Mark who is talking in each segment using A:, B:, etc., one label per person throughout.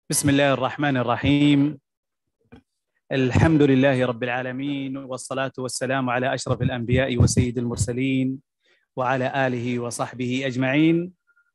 A: بسم الله الرحمن الرحيم الحمد لله رب العالمين والصلاة والسلام على أشرف الأنبياء وسيد المرسلين وعلى آله وصحبه أجمعين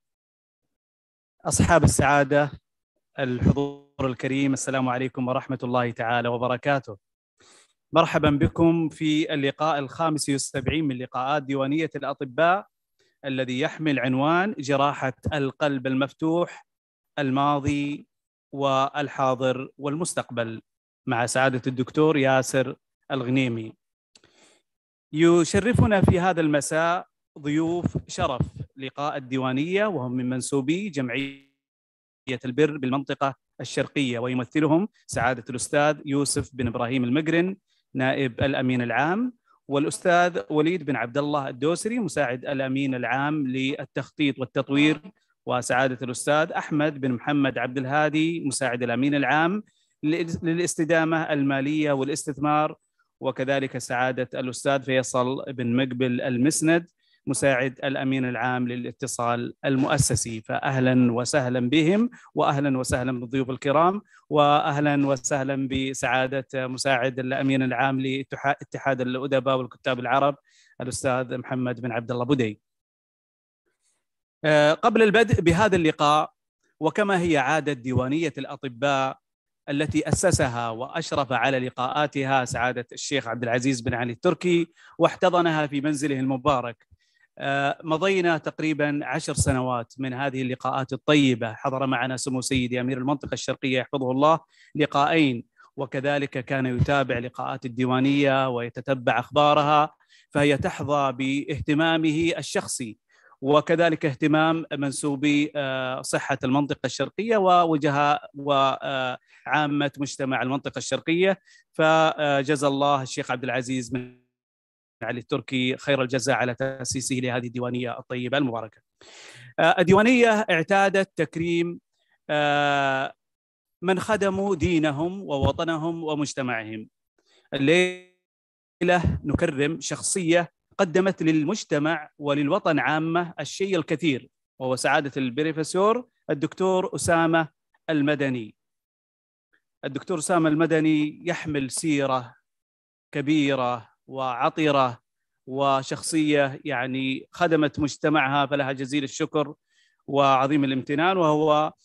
A: أصحاب السعادة الحضور الكريم السلام عليكم ورحمة الله تعالى وبركاته مرحبا بكم في اللقاء الخامس والسبعين من لقاءات ديوانية الأطباء الذي يحمل عنوان جراحة القلب المفتوح الماضي والحاضر والمستقبل مع سعادة الدكتور ياسر الغنيمي يشرفنا في هذا المساء ضيوف شرف لقاء الديوانية وهم من منسوبي جمعية البر بالمنطقة الشرقية ويمثلهم سعادة الأستاذ يوسف بن إبراهيم المقرن نائب الأمين العام والأستاذ وليد بن عبد الله الدوسري مساعد الأمين العام للتخطيط والتطوير وسعادة الأستاذ أحمد بن محمد عبد الهادي مساعد الأمين العام للاستدامة المالية والاستثمار وكذلك سعادة الأستاذ فيصل بن مقبل المسند مساعد الأمين العام للاتصال المؤسسي فأهلا وسهلا بهم وأهلا وسهلا بالضيوف الكرام وأهلا وسهلا بسعادة مساعد الأمين العام لاتحاد الأدباء والكتاب العرب الأستاذ محمد بن عبد الله بودي قبل البدء بهذا اللقاء وكما هي عادة ديوانية الأطباء التي أسسها وأشرف على لقاءاتها سعادة الشيخ عبد العزيز بن علي التركي واحتضنها في منزله المبارك مضينا تقريبا عشر سنوات من هذه اللقاءات الطيبة حضر معنا سمو سيدي أمير المنطقة الشرقية يحفظه الله لقاءين وكذلك كان يتابع لقاءات الديوانية ويتتبع أخبارها فهي تحظى باهتمامه الشخصي وكذلك اهتمام منسوبي صحة المنطقة الشرقية ووجهاء وعامة مجتمع المنطقة الشرقية فجزا الله الشيخ عبد العزيز بن علي التركي خير الجزاء على تأسيسه لهذه الديوانية الطيبة المباركة الديوانية اعتادت تكريم من خدموا دينهم ووطنهم ومجتمعهم الليلة نكرم شخصية قدمت للمجتمع وللوطن عامة الشيء الكثير وهو سعادة البروفيسور الدكتور أسامة المدني الدكتور أسامة المدني يحمل سيرة كبيرة وعطرة وشخصية يعني خدمت مجتمعها فلها جزيل الشكر وعظيم الامتنان وهو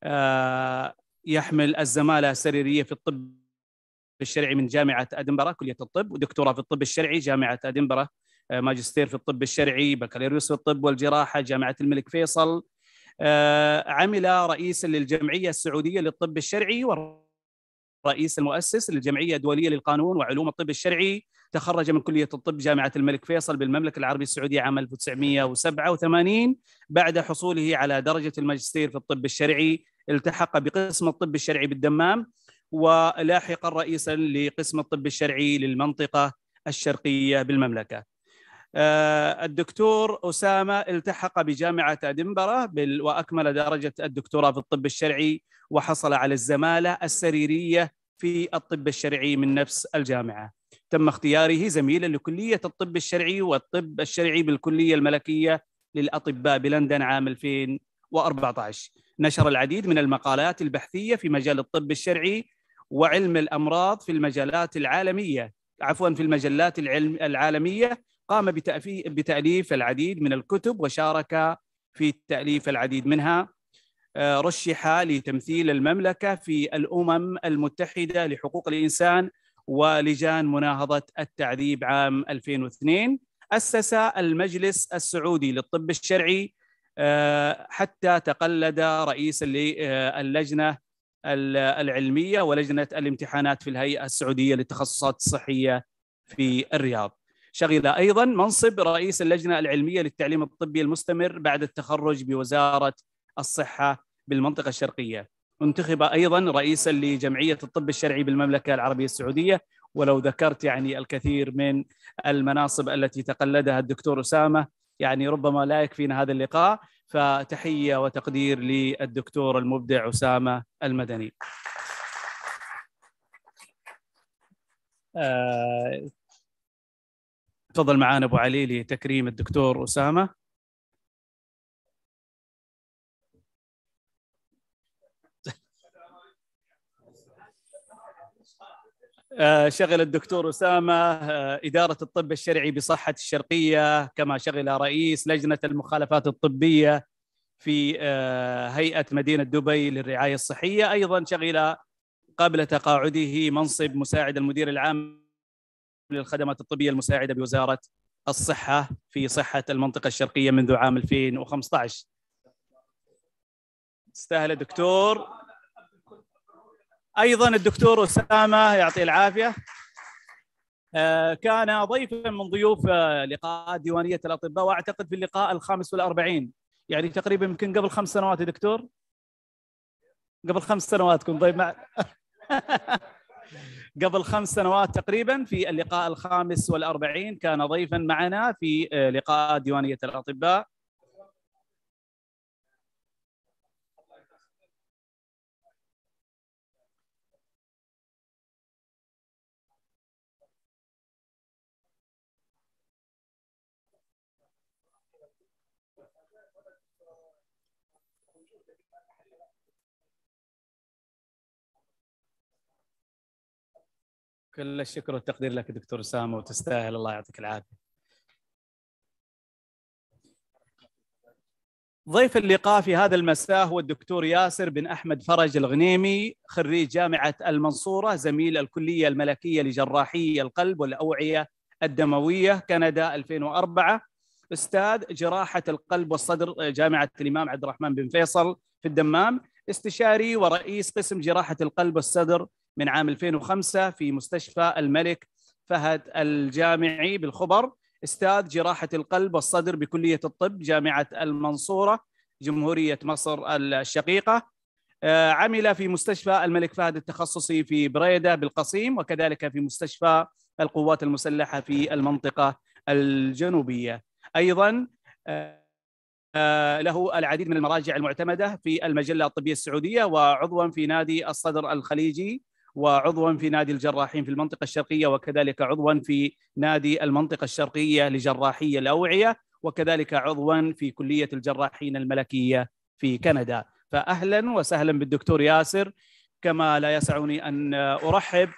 A: يحمل الزمالة السريرية في الطب الشرعي من جامعة أدنبرا كلية الطب ودكتوراه في الطب الشرعي جامعة أدنبرا ماجستير في الطب الشرعي بكالوريوس في الطب والجراحة جامعة الملك فيصل عمل رئيسا للجمعية السعودية للطب الشرعي ورئيس المؤسس للجمعية الدولية للقانون وعلوم الطب الشرعي تخرج من كلية الطب جامعة الملك فيصل بالمملكة العربية السعودية عام 1987 بعد حصوله على درجة الماجستير في الطب الشرعي التحق بقسم الطب الشرعي بالدمام ولاحقا رئيسا لقسم الطب الشرعي للمنطقة الشرقية بالمملكة الدكتور أسامة التحق بجامعة أدنبرا وأكمل درجة الدكتوراه في الطب الشرعي وحصل على الزمالة السريرية في الطب الشرعي من نفس الجامعة تم اختياره زميلا لكلية الطب الشرعي والطب الشرعي بالكلية الملكية للأطباء بلندن عام 2014 نشر العديد من المقالات البحثية في مجال الطب الشرعي وعلم الأمراض في المجالات العالمية عفوا في المجلات العلم العالمية قام بتأليف العديد من الكتب وشارك في تأليف العديد منها رشح لتمثيل المملكة في الأمم المتحدة لحقوق الإنسان ولجان مناهضة التعذيب عام 2002 أسس المجلس السعودي للطب الشرعي حتى تقلد رئيسا للجنة العلمية ولجنة الامتحانات في الهيئة السعودية للتخصصات الصحية في الرياض شغل ايضا منصب رئيس اللجنه العلميه للتعليم الطبي المستمر بعد التخرج بوزاره الصحه بالمنطقه الشرقيه. انتخب ايضا رئيسا لجمعيه الطب الشرعي بالمملكه العربيه السعوديه ولو ذكرت يعني الكثير من المناصب التي تقلدها الدكتور اسامه يعني ربما لا يكفينا هذا اللقاء فتحيه وتقدير للدكتور المبدع اسامه المدني. آه تفضل معانا ابو علي لتكريم الدكتور اسامه آه، شغل الدكتور أسامة آه، إدارة الطب الشرعي بصحة الشرقية كما شغل رئيس لجنة المخالفات الطبية في آه، هيئة مدينة دبي للرعاية الصحية أيضا شغل قبل تقاعده منصب مساعد المدير العام للخدمات الطبية المساعدة بوزارة الصحة في صحة المنطقة الشرقية منذ عام 2015 استاهل الدكتور ايضا الدكتور اسامه يعطيه العافيه آه، كان ضيفا من ضيوف آه، لقاءات ديوانيه الاطباء واعتقد في اللقاء الخامس والأربعين يعني تقريبا يمكن قبل خمس سنوات يا دكتور قبل خمس سنوات كنت ضيف مع قبل خمس سنوات تقريبا في اللقاء الخامس والأربعين كان ضيفا معنا في آه، لقاءات ديوانية الأطباء كل الشكر والتقدير لك دكتور اسامه وتستاهل الله يعطيك العافيه. ضيف اللقاء في هذا المساء هو الدكتور ياسر بن احمد فرج الغنيمي خريج جامعه المنصوره زميل الكليه الملكيه لجراحي القلب والاوعيه الدمويه كندا 2004 استاذ جراحه القلب والصدر جامعه الامام عبد الرحمن بن فيصل في الدمام استشاري ورئيس قسم جراحه القلب والصدر من عام 2005 في مستشفى الملك فهد الجامعي بالخبر استاذ جراحه القلب والصدر بكليه الطب جامعه المنصوره جمهوريه مصر الشقيقه آه، عمل في مستشفى الملك فهد التخصصي في بريده بالقصيم وكذلك في مستشفى القوات المسلحه في المنطقه الجنوبيه ايضا آه، آه، له العديد من المراجع المعتمده في المجله الطبيه السعوديه وعضوا في نادي الصدر الخليجي وعضوا في نادي الجراحين في المنطقة الشرقية وكذلك عضوا في نادي المنطقة الشرقية لجراحية الأوعية وكذلك عضوا في كلية الجراحين الملكية في كندا فأهلا وسهلا بالدكتور ياسر كما لا يسعني أن أرحب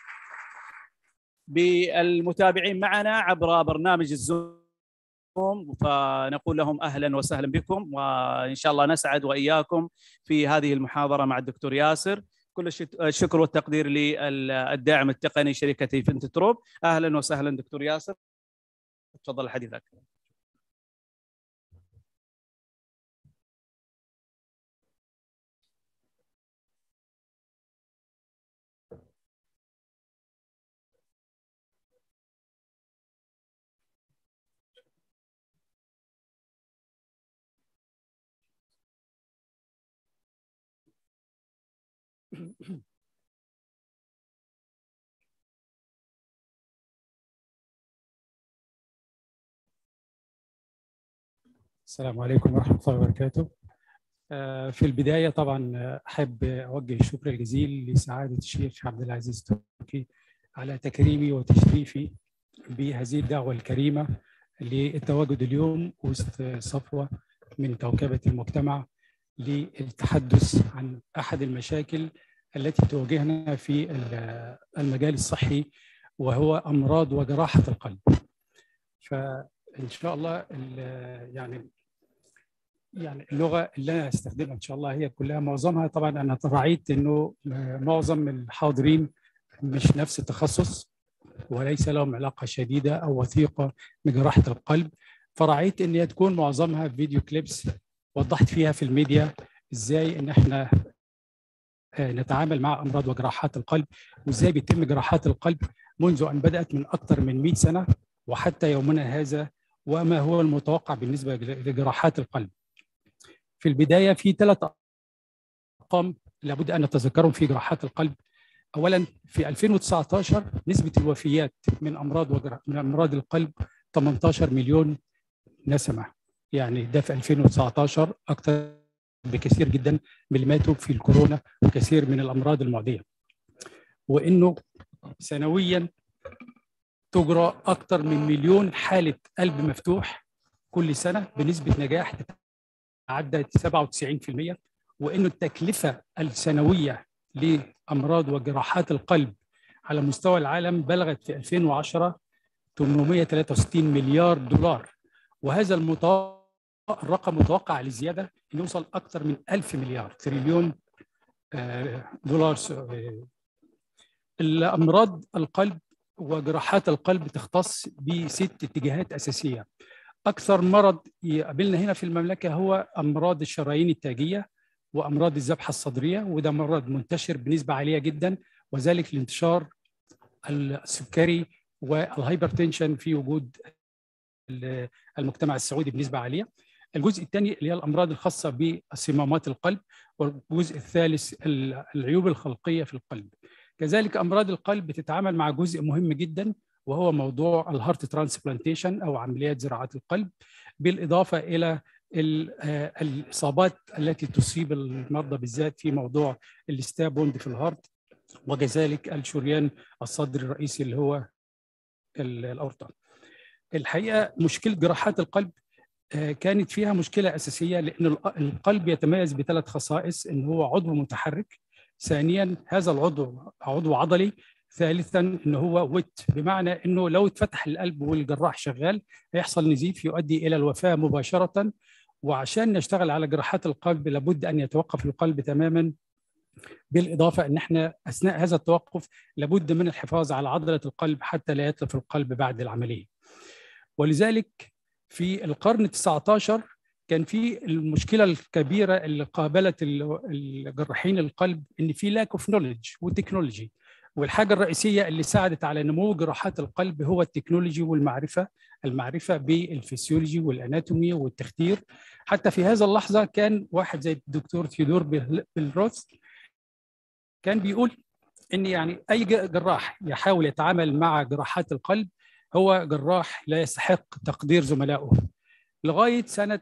A: بالمتابعين معنا عبر برنامج الزوم فنقول لهم اهلا وسهلا بكم وان شاء الله نسعد واياكم في هذه المحاضره مع الدكتور ياسر كل الشكر والتقدير للداعم التقني شركه فنت تروب اهلا وسهلا دكتور ياسر تفضل حديثك
B: السلام عليكم ورحمة الله وبركاته آه، في البداية طبعا أحب أوجه الشكر الجزيل لسعادة الشيخ عبد العزيز تركي على تكريمي وتشريفي بهذه الدعوة الكريمة للتواجد اليوم وسط صفوة من كوكبة المجتمع للتحدث عن أحد المشاكل التي تواجهنا في المجال الصحي وهو امراض وجراحه القلب. فان شاء الله يعني يعني اللغه اللي انا هستخدمها ان شاء الله هي كلها معظمها طبعا انا راعيت انه معظم الحاضرين مش نفس التخصص وليس لهم علاقه شديده او وثيقه بجراحه القلب فراعيت ان هي تكون معظمها فيديو كليبس وضحت فيها في الميديا ازاي ان احنا آه، نتعامل مع امراض وجراحات القلب وازاي بيتم جراحات القلب منذ ان بدات من اكثر من 100 سنه وحتى يومنا هذا وما هو المتوقع بالنسبه لجراحات القلب. في البدايه في ثلاث ارقام لابد ان نتذكرهم في جراحات القلب. اولا في 2019 نسبه الوفيات من امراض وجراح من امراض القلب 18 مليون نسمه يعني ده في 2019 اكثر بكثير جدا من اللي ماتوا في الكورونا وكثير من الامراض المعديه وانه سنويا تجرى اكثر من مليون حاله قلب مفتوح كل سنه بنسبه نجاح تتعدى 97% وانه التكلفه السنويه لامراض وجراحات القلب على مستوى العالم بلغت في 2010 863 مليار دولار وهذا المتوقع الرقم متوقع لزياده انه يوصل اكثر من 1000 مليار تريليون دولار الامراض القلب وجراحات القلب تختص بست اتجاهات اساسيه اكثر مرض يقابلنا هنا في المملكه هو امراض الشرايين التاجيه وامراض الذبحه الصدريه وده مرض منتشر بنسبه عاليه جدا وذلك لانتشار السكري والهايبرتنشن في وجود المجتمع السعودي بنسبه عاليه. الجزء الثاني اللي هي الامراض الخاصه بصمامات القلب والجزء الثالث العيوب الخلقيه في القلب. كذلك امراض القلب بتتعامل مع جزء مهم جدا وهو موضوع الهارت ترانسبلانتيشن او عمليات زراعه القلب بالاضافه الى الاصابات التي تصيب المرضى بالذات في موضوع الستاب ووند في الهارت وكذلك الشريان الصدري الرئيسي اللي هو الاورطه. الحقيقه مشكله جراحات القلب كانت فيها مشكله اساسيه لان القلب يتميز بثلاث خصائص ان هو عضو متحرك ثانيا هذا العضو عضو عضلي ثالثا ان هو وت بمعنى انه لو اتفتح القلب والجراح شغال هيحصل نزيف يؤدي الى الوفاه مباشره وعشان نشتغل على جراحات القلب لابد ان يتوقف القلب تماما بالاضافه ان احنا اثناء هذا التوقف لابد من الحفاظ على عضله القلب حتى لا يتلف القلب بعد العمليه. ولذلك في القرن 19 كان في المشكله الكبيره اللي قابلت الجراحين القلب ان في لاك اوف نولج وتكنولوجي والحاجه الرئيسيه اللي ساعدت على نمو جراحات القلب هو التكنولوجي والمعرفه المعرفه بالفسيولوجي والاناتومي والتخدير حتى في هذا اللحظه كان واحد زي الدكتور ثيودور بالروث كان بيقول ان يعني اي جراح يحاول يتعامل مع جراحات القلب هو جراح لا يستحق تقدير زملائه لغايه سنه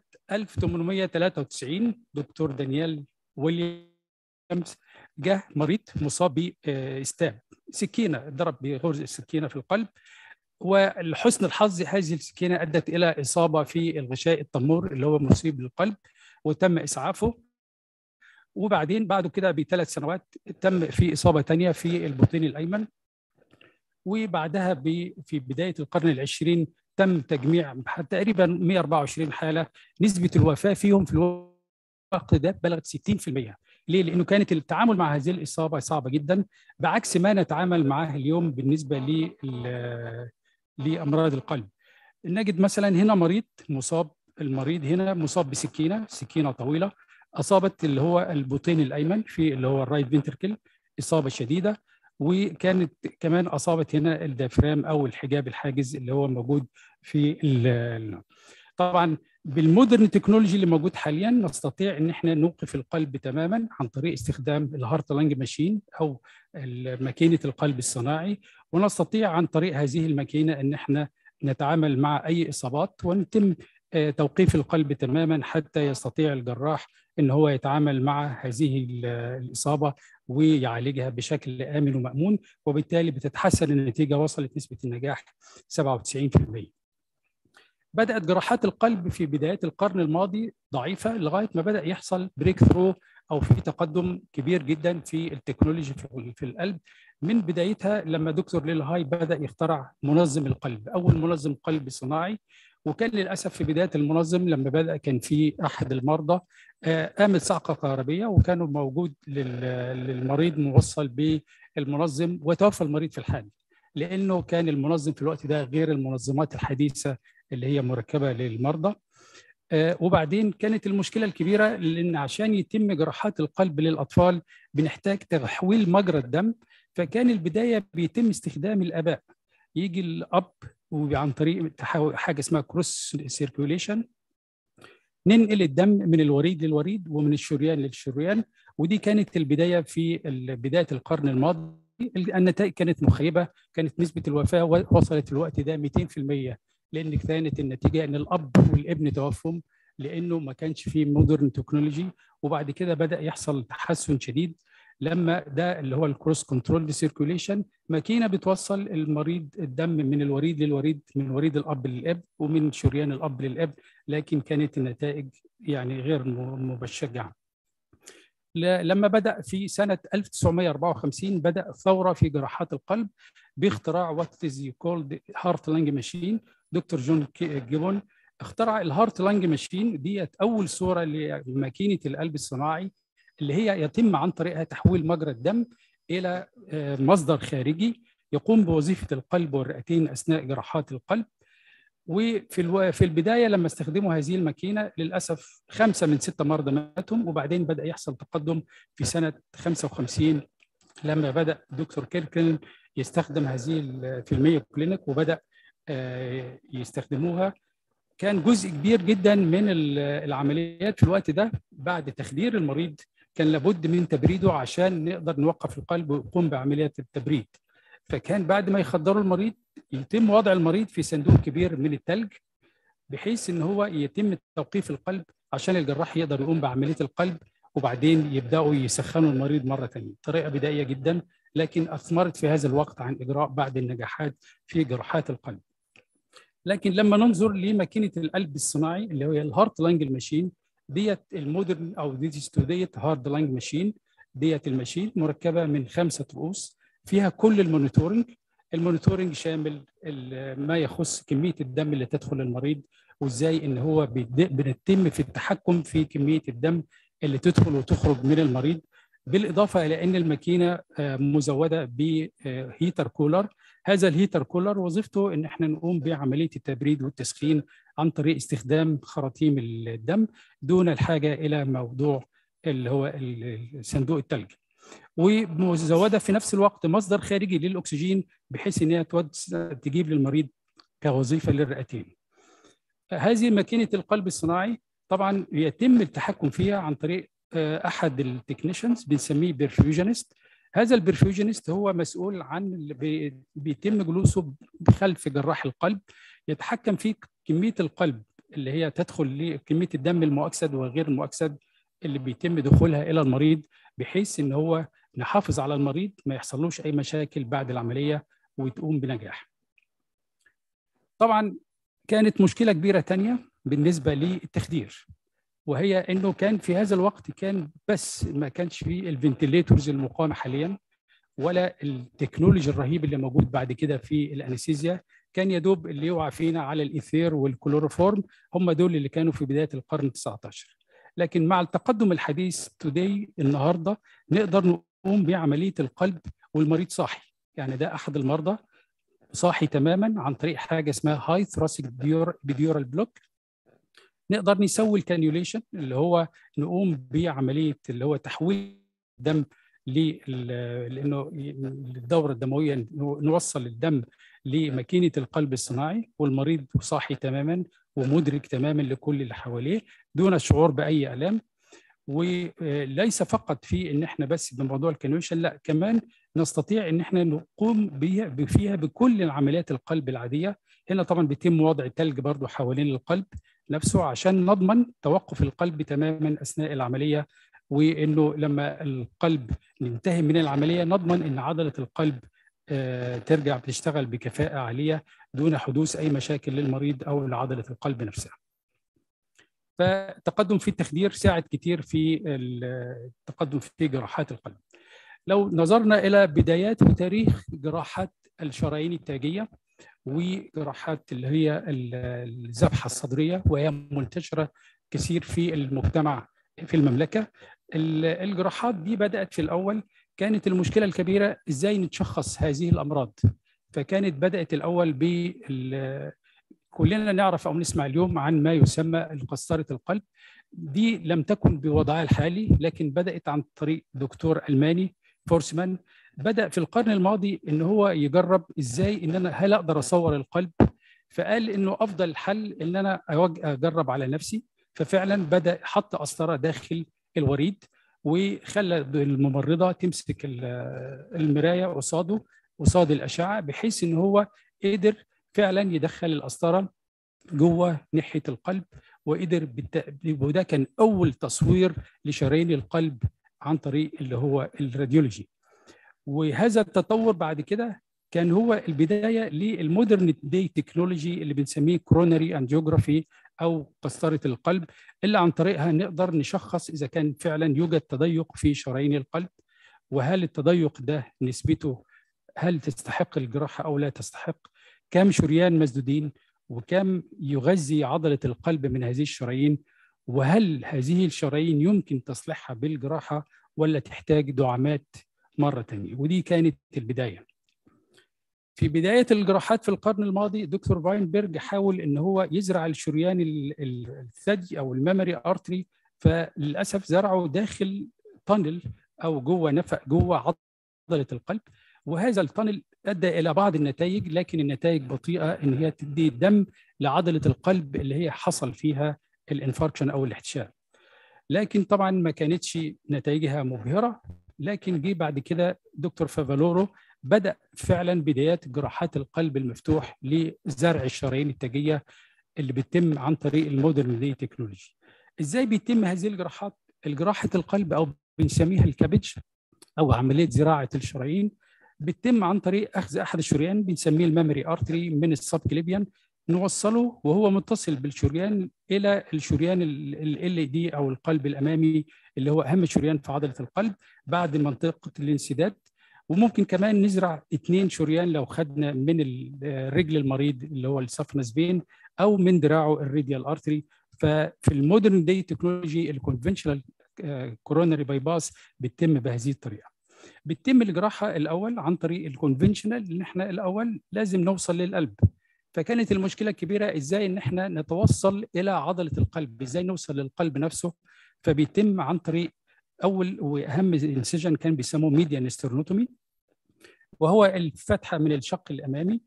B: 1893 دكتور دانيال ويليامز جه مريض مصاب باستاب سكينه ضرب بغرز السكينه في القلب ولحسن الحظ هذه السكينه ادت الى اصابه في الغشاء التمور اللي هو مصيب للقلب وتم اسعافه وبعدين بعد كده بثلاث سنوات تم في اصابه ثانيه في البطين الايمن وبعدها في بدايه القرن العشرين تم تجميع تقريبا 124 حاله نسبه الوفاه فيهم في الوقت ده بلغت 60% ليه؟ لانه كانت التعامل مع هذه الاصابه صعبه جدا بعكس ما نتعامل معاه اليوم بالنسبه لامراض القلب. نجد مثلا هنا مريض مصاب المريض هنا مصاب بسكينه سكينه طويله اصابت اللي هو البطين الايمن في اللي هو الرايت فينتركل اصابه شديده وكانت كمان اصابت هنا الدافرام او الحجاب الحاجز اللي هو موجود في طبعا بالمودرن تكنولوجي اللي موجود حاليا نستطيع ان احنا نوقف القلب تماما عن طريق استخدام الهارت لانج ماشين او ماكينه القلب الصناعي ونستطيع عن طريق هذه الماكينه ان احنا نتعامل مع اي اصابات ونتم توقيف القلب تماما حتى يستطيع الجراح ان هو يتعامل مع هذه الاصابه ويعالجها بشكل امن ومامون وبالتالي بتتحسن النتيجه وصلت نسبه النجاح 97%. بدات جراحات القلب في بدايات القرن الماضي ضعيفه لغايه ما بدا يحصل بريك ثرو او في تقدم كبير جدا في التكنولوجي في القلب من بدايتها لما دكتور ليلهاي بدا يخترع منظم القلب اول منظم قلب صناعي وكان للاسف في بدايه المنظم لما بدا كان في احد المرضى قامت صعقه كهربيه وكان موجود للمريض موصل بالمنظم وتوفى المريض في الحال لانه كان المنظم في الوقت ده غير المنظمات الحديثه اللي هي مركبه للمرضى وبعدين كانت المشكله الكبيره لان عشان يتم جراحات القلب للاطفال بنحتاج تحويل مجرى الدم فكان البدايه بيتم استخدام الاباء يجي الاب وعن طريق حاجه اسمها كروس سيركيوليشن ننقل الدم من الوريد للوريد ومن الشريان للشريان ودي كانت البدايه في بدايه القرن الماضي النتائج كانت مخيبه كانت نسبه الوفاه وصلت في الوقت ده 200% لان كانت النتيجه ان الاب والابن توفوا لانه ما كانش فيه مودرن تكنولوجي وبعد كده بدا يحصل تحسن شديد لما ده اللي هو الكروس كنترول سيركيوليشن ماكينه بتوصل المريض الدم من الوريد للوريد من وريد الاب للاب ومن شريان الاب للاب لكن كانت النتائج يعني غير مشجعه. لما بدا في سنه 1954 بدا ثوره في جراحات القلب باختراع وات از كولد هارت لانج ماشين دكتور جون جيبون اخترع الهارت لانج ماشين ديت اول صوره لماكينه القلب الصناعي اللي هي يتم عن طريقها تحويل مجرى الدم الى مصدر خارجي يقوم بوظيفه القلب والرئتين اثناء جراحات القلب وفي في البدايه لما استخدموا هذه الماكينه للاسف خمسه من سته مرضى ماتوا وبعدين بدا يحصل تقدم في سنه 55 لما بدا دكتور كيركن يستخدم هذه في الميو كلينيك وبدا يستخدموها كان جزء كبير جدا من العمليات في الوقت ده بعد تخدير المريض كان لابد من تبريده عشان نقدر نوقف القلب ويقوم بعمليات التبريد فكان بعد ما يخدروا المريض يتم وضع المريض في صندوق كبير من الثلج بحيث ان هو يتم توقيف القلب عشان الجراح يقدر يقوم بعمليه القلب وبعدين يبداوا يسخنوا المريض مره ثانيه طريقه بدائيه جدا لكن اثمرت في هذا الوقت عن اجراء بعض النجاحات في جراحات القلب لكن لما ننظر لماكينه القلب الصناعي اللي هي الهارت لانج ماشين ديت المودرن او ديت ديت هارد لانج ماشين ديت الماشين مركبه من خمسه رؤوس فيها كل المونيتورنج المونيتورنج شامل ما يخص كميه الدم اللي تدخل المريض وازاي ان هو بنتم في التحكم في كميه الدم اللي تدخل وتخرج من المريض بالاضافه الى ان الماكينه مزوده بهيتر كولر هذا الهيتر كولر وظيفته ان احنا نقوم بعمليه التبريد والتسخين عن طريق استخدام خراطيم الدم دون الحاجه الى موضوع اللي هو صندوق الثلج ومزوده في نفس الوقت مصدر خارجي للاكسجين بحيث ان هي تجيب للمريض كوظيفه للرئتين. هذه ماكينه القلب الصناعي طبعا يتم التحكم فيها عن طريق احد التكنيشنز بنسميه بيرفيوجنست هذا البرفيوجنست هو مسؤول عن بيتم جلوسه خلف جراح القلب يتحكم في كميه القلب اللي هي تدخل لكميه الدم المؤكسد وغير المؤكسد اللي بيتم دخولها الى المريض بحيث ان هو نحافظ على المريض ما يحصلوش اي مشاكل بعد العمليه وتقوم بنجاح. طبعا كانت مشكله كبيره تانية بالنسبه للتخدير وهي انه كان في هذا الوقت كان بس ما كانش في الفنتليتورز المقامه حاليا ولا التكنولوجي الرهيب اللي موجود بعد كده في الانستيزيا كان يدوب اللي يوعى فينا على الايثير والكلوروفورم هم دول اللي كانوا في بدايه القرن 19 لكن مع التقدم الحديث توداي النهارده نقدر نقوم بعمليه القلب والمريض صاحي يعني ده احد المرضى صاحي تماما عن طريق حاجه اسمها هاي ثراسيك بيديورال بلوك نقدر نسوي الكانيوليشن اللي هو نقوم بعمليه اللي هو تحويل الدم لانه الدوره الدمويه نوصل الدم لماكينه القلب الصناعي والمريض صاحي تماما ومدرك تماما لكل اللي حواليه دون الشعور باي الام وليس فقط في ان احنا بس بموضوع الكانيوليشن لا كمان نستطيع ان احنا نقوم بها فيها بكل العمليات القلب العاديه هنا طبعا بيتم وضع تلج برضو حوالين القلب نفسه عشان نضمن توقف القلب تماما اثناء العمليه وانه لما القلب ننتهي من العمليه نضمن ان عضله القلب ترجع بتشتغل بكفاءه عاليه دون حدوث اي مشاكل للمريض او لعضله القلب نفسها. فتقدم في التخدير ساعد كتير في التقدم في جراحات القلب. لو نظرنا الى بدايات وتاريخ جراحات الشرايين التاجيه وجراحات اللي هي الذبحه الصدريه وهي منتشره كثير في المجتمع في المملكه الجراحات دي بدات في الاول كانت المشكله الكبيره ازاي نتشخص هذه الامراض فكانت بدات الاول ب كلنا نعرف او نسمع اليوم عن ما يسمى قسطره القلب دي لم تكن بوضعها الحالي لكن بدات عن طريق دكتور الماني فورسمان بدا في القرن الماضي ان هو يجرب ازاي ان انا هل اقدر اصور القلب فقال انه افضل حل ان انا اجرب على نفسي ففعلا بدا حط قسطره داخل الوريد وخلى الممرضه تمسك المرايه قصاده قصاد الاشعه بحيث ان هو قدر فعلا يدخل القسطره جوه ناحيه القلب وقدر بالت... وده كان اول تصوير لشرايين القلب عن طريق اللي هو الراديولوجي وهذا التطور بعد كده كان هو البدايه للمودرن دي تكنولوجي اللي بنسميه كرونري انجيوجرافي او قسطره القلب اللي عن طريقها نقدر نشخص اذا كان فعلا يوجد تضيق في شرايين القلب وهل التضيق ده نسبته هل تستحق الجراحه او لا تستحق كم شريان مسدودين وكم يغذي عضله القلب من هذه الشرايين وهل هذه الشرايين يمكن تصليحها بالجراحه ولا تحتاج دعامات مره ثانيه ودي كانت البدايه في بداية الجراحات في القرن الماضي دكتور فاينبرج حاول ان هو يزرع الشريان الثدي او الميموري ارتري فللاسف زرعه داخل طنل او جوه نفق جوه عضله القلب وهذا الطنل ادى الى بعض النتائج لكن النتائج بطيئه ان هي تدي دم لعضله القلب اللي هي حصل فيها الانفاركشن او الاحتشاء لكن طبعا ما كانتش نتائجها مبهره لكن جه بعد كده دكتور فافالورو بدا فعلا بدايات جراحات القلب المفتوح لزرع الشرايين التاجيه اللي بتتم عن طريق المودرن دي تكنولوجي ازاي بيتم هذه الجراحات الجراحه القلب او بنسميها الكابج او عمليه زراعه الشرايين بتتم عن طريق اخذ احد الشريان بنسميه الميموري ارتري من السب كليبيان نوصله وهو متصل بالشريان الى الشريان ال دي او القلب الامامي اللي هو اهم شريان في عضله القلب بعد منطقه الانسداد وممكن كمان نزرع اثنين شريان لو خدنا من الرجل المريض اللي هو السفنس بين او من دراعه الريديال ارتري ففي المودرن دي تكنولوجي الكونفنشنال كوروناري باي باس بتتم بهذه الطريقه بتتم الجراحه الاول عن طريق الكونفنشنال ان احنا الاول لازم نوصل للقلب فكانت المشكله الكبيره ازاي ان احنا نتوصل الى عضله القلب ازاي نوصل للقلب نفسه فبيتم عن طريق اول واهم انسجن كان بيسموه ميديان سترنوتومي وهو الفتحه من الشق الامامي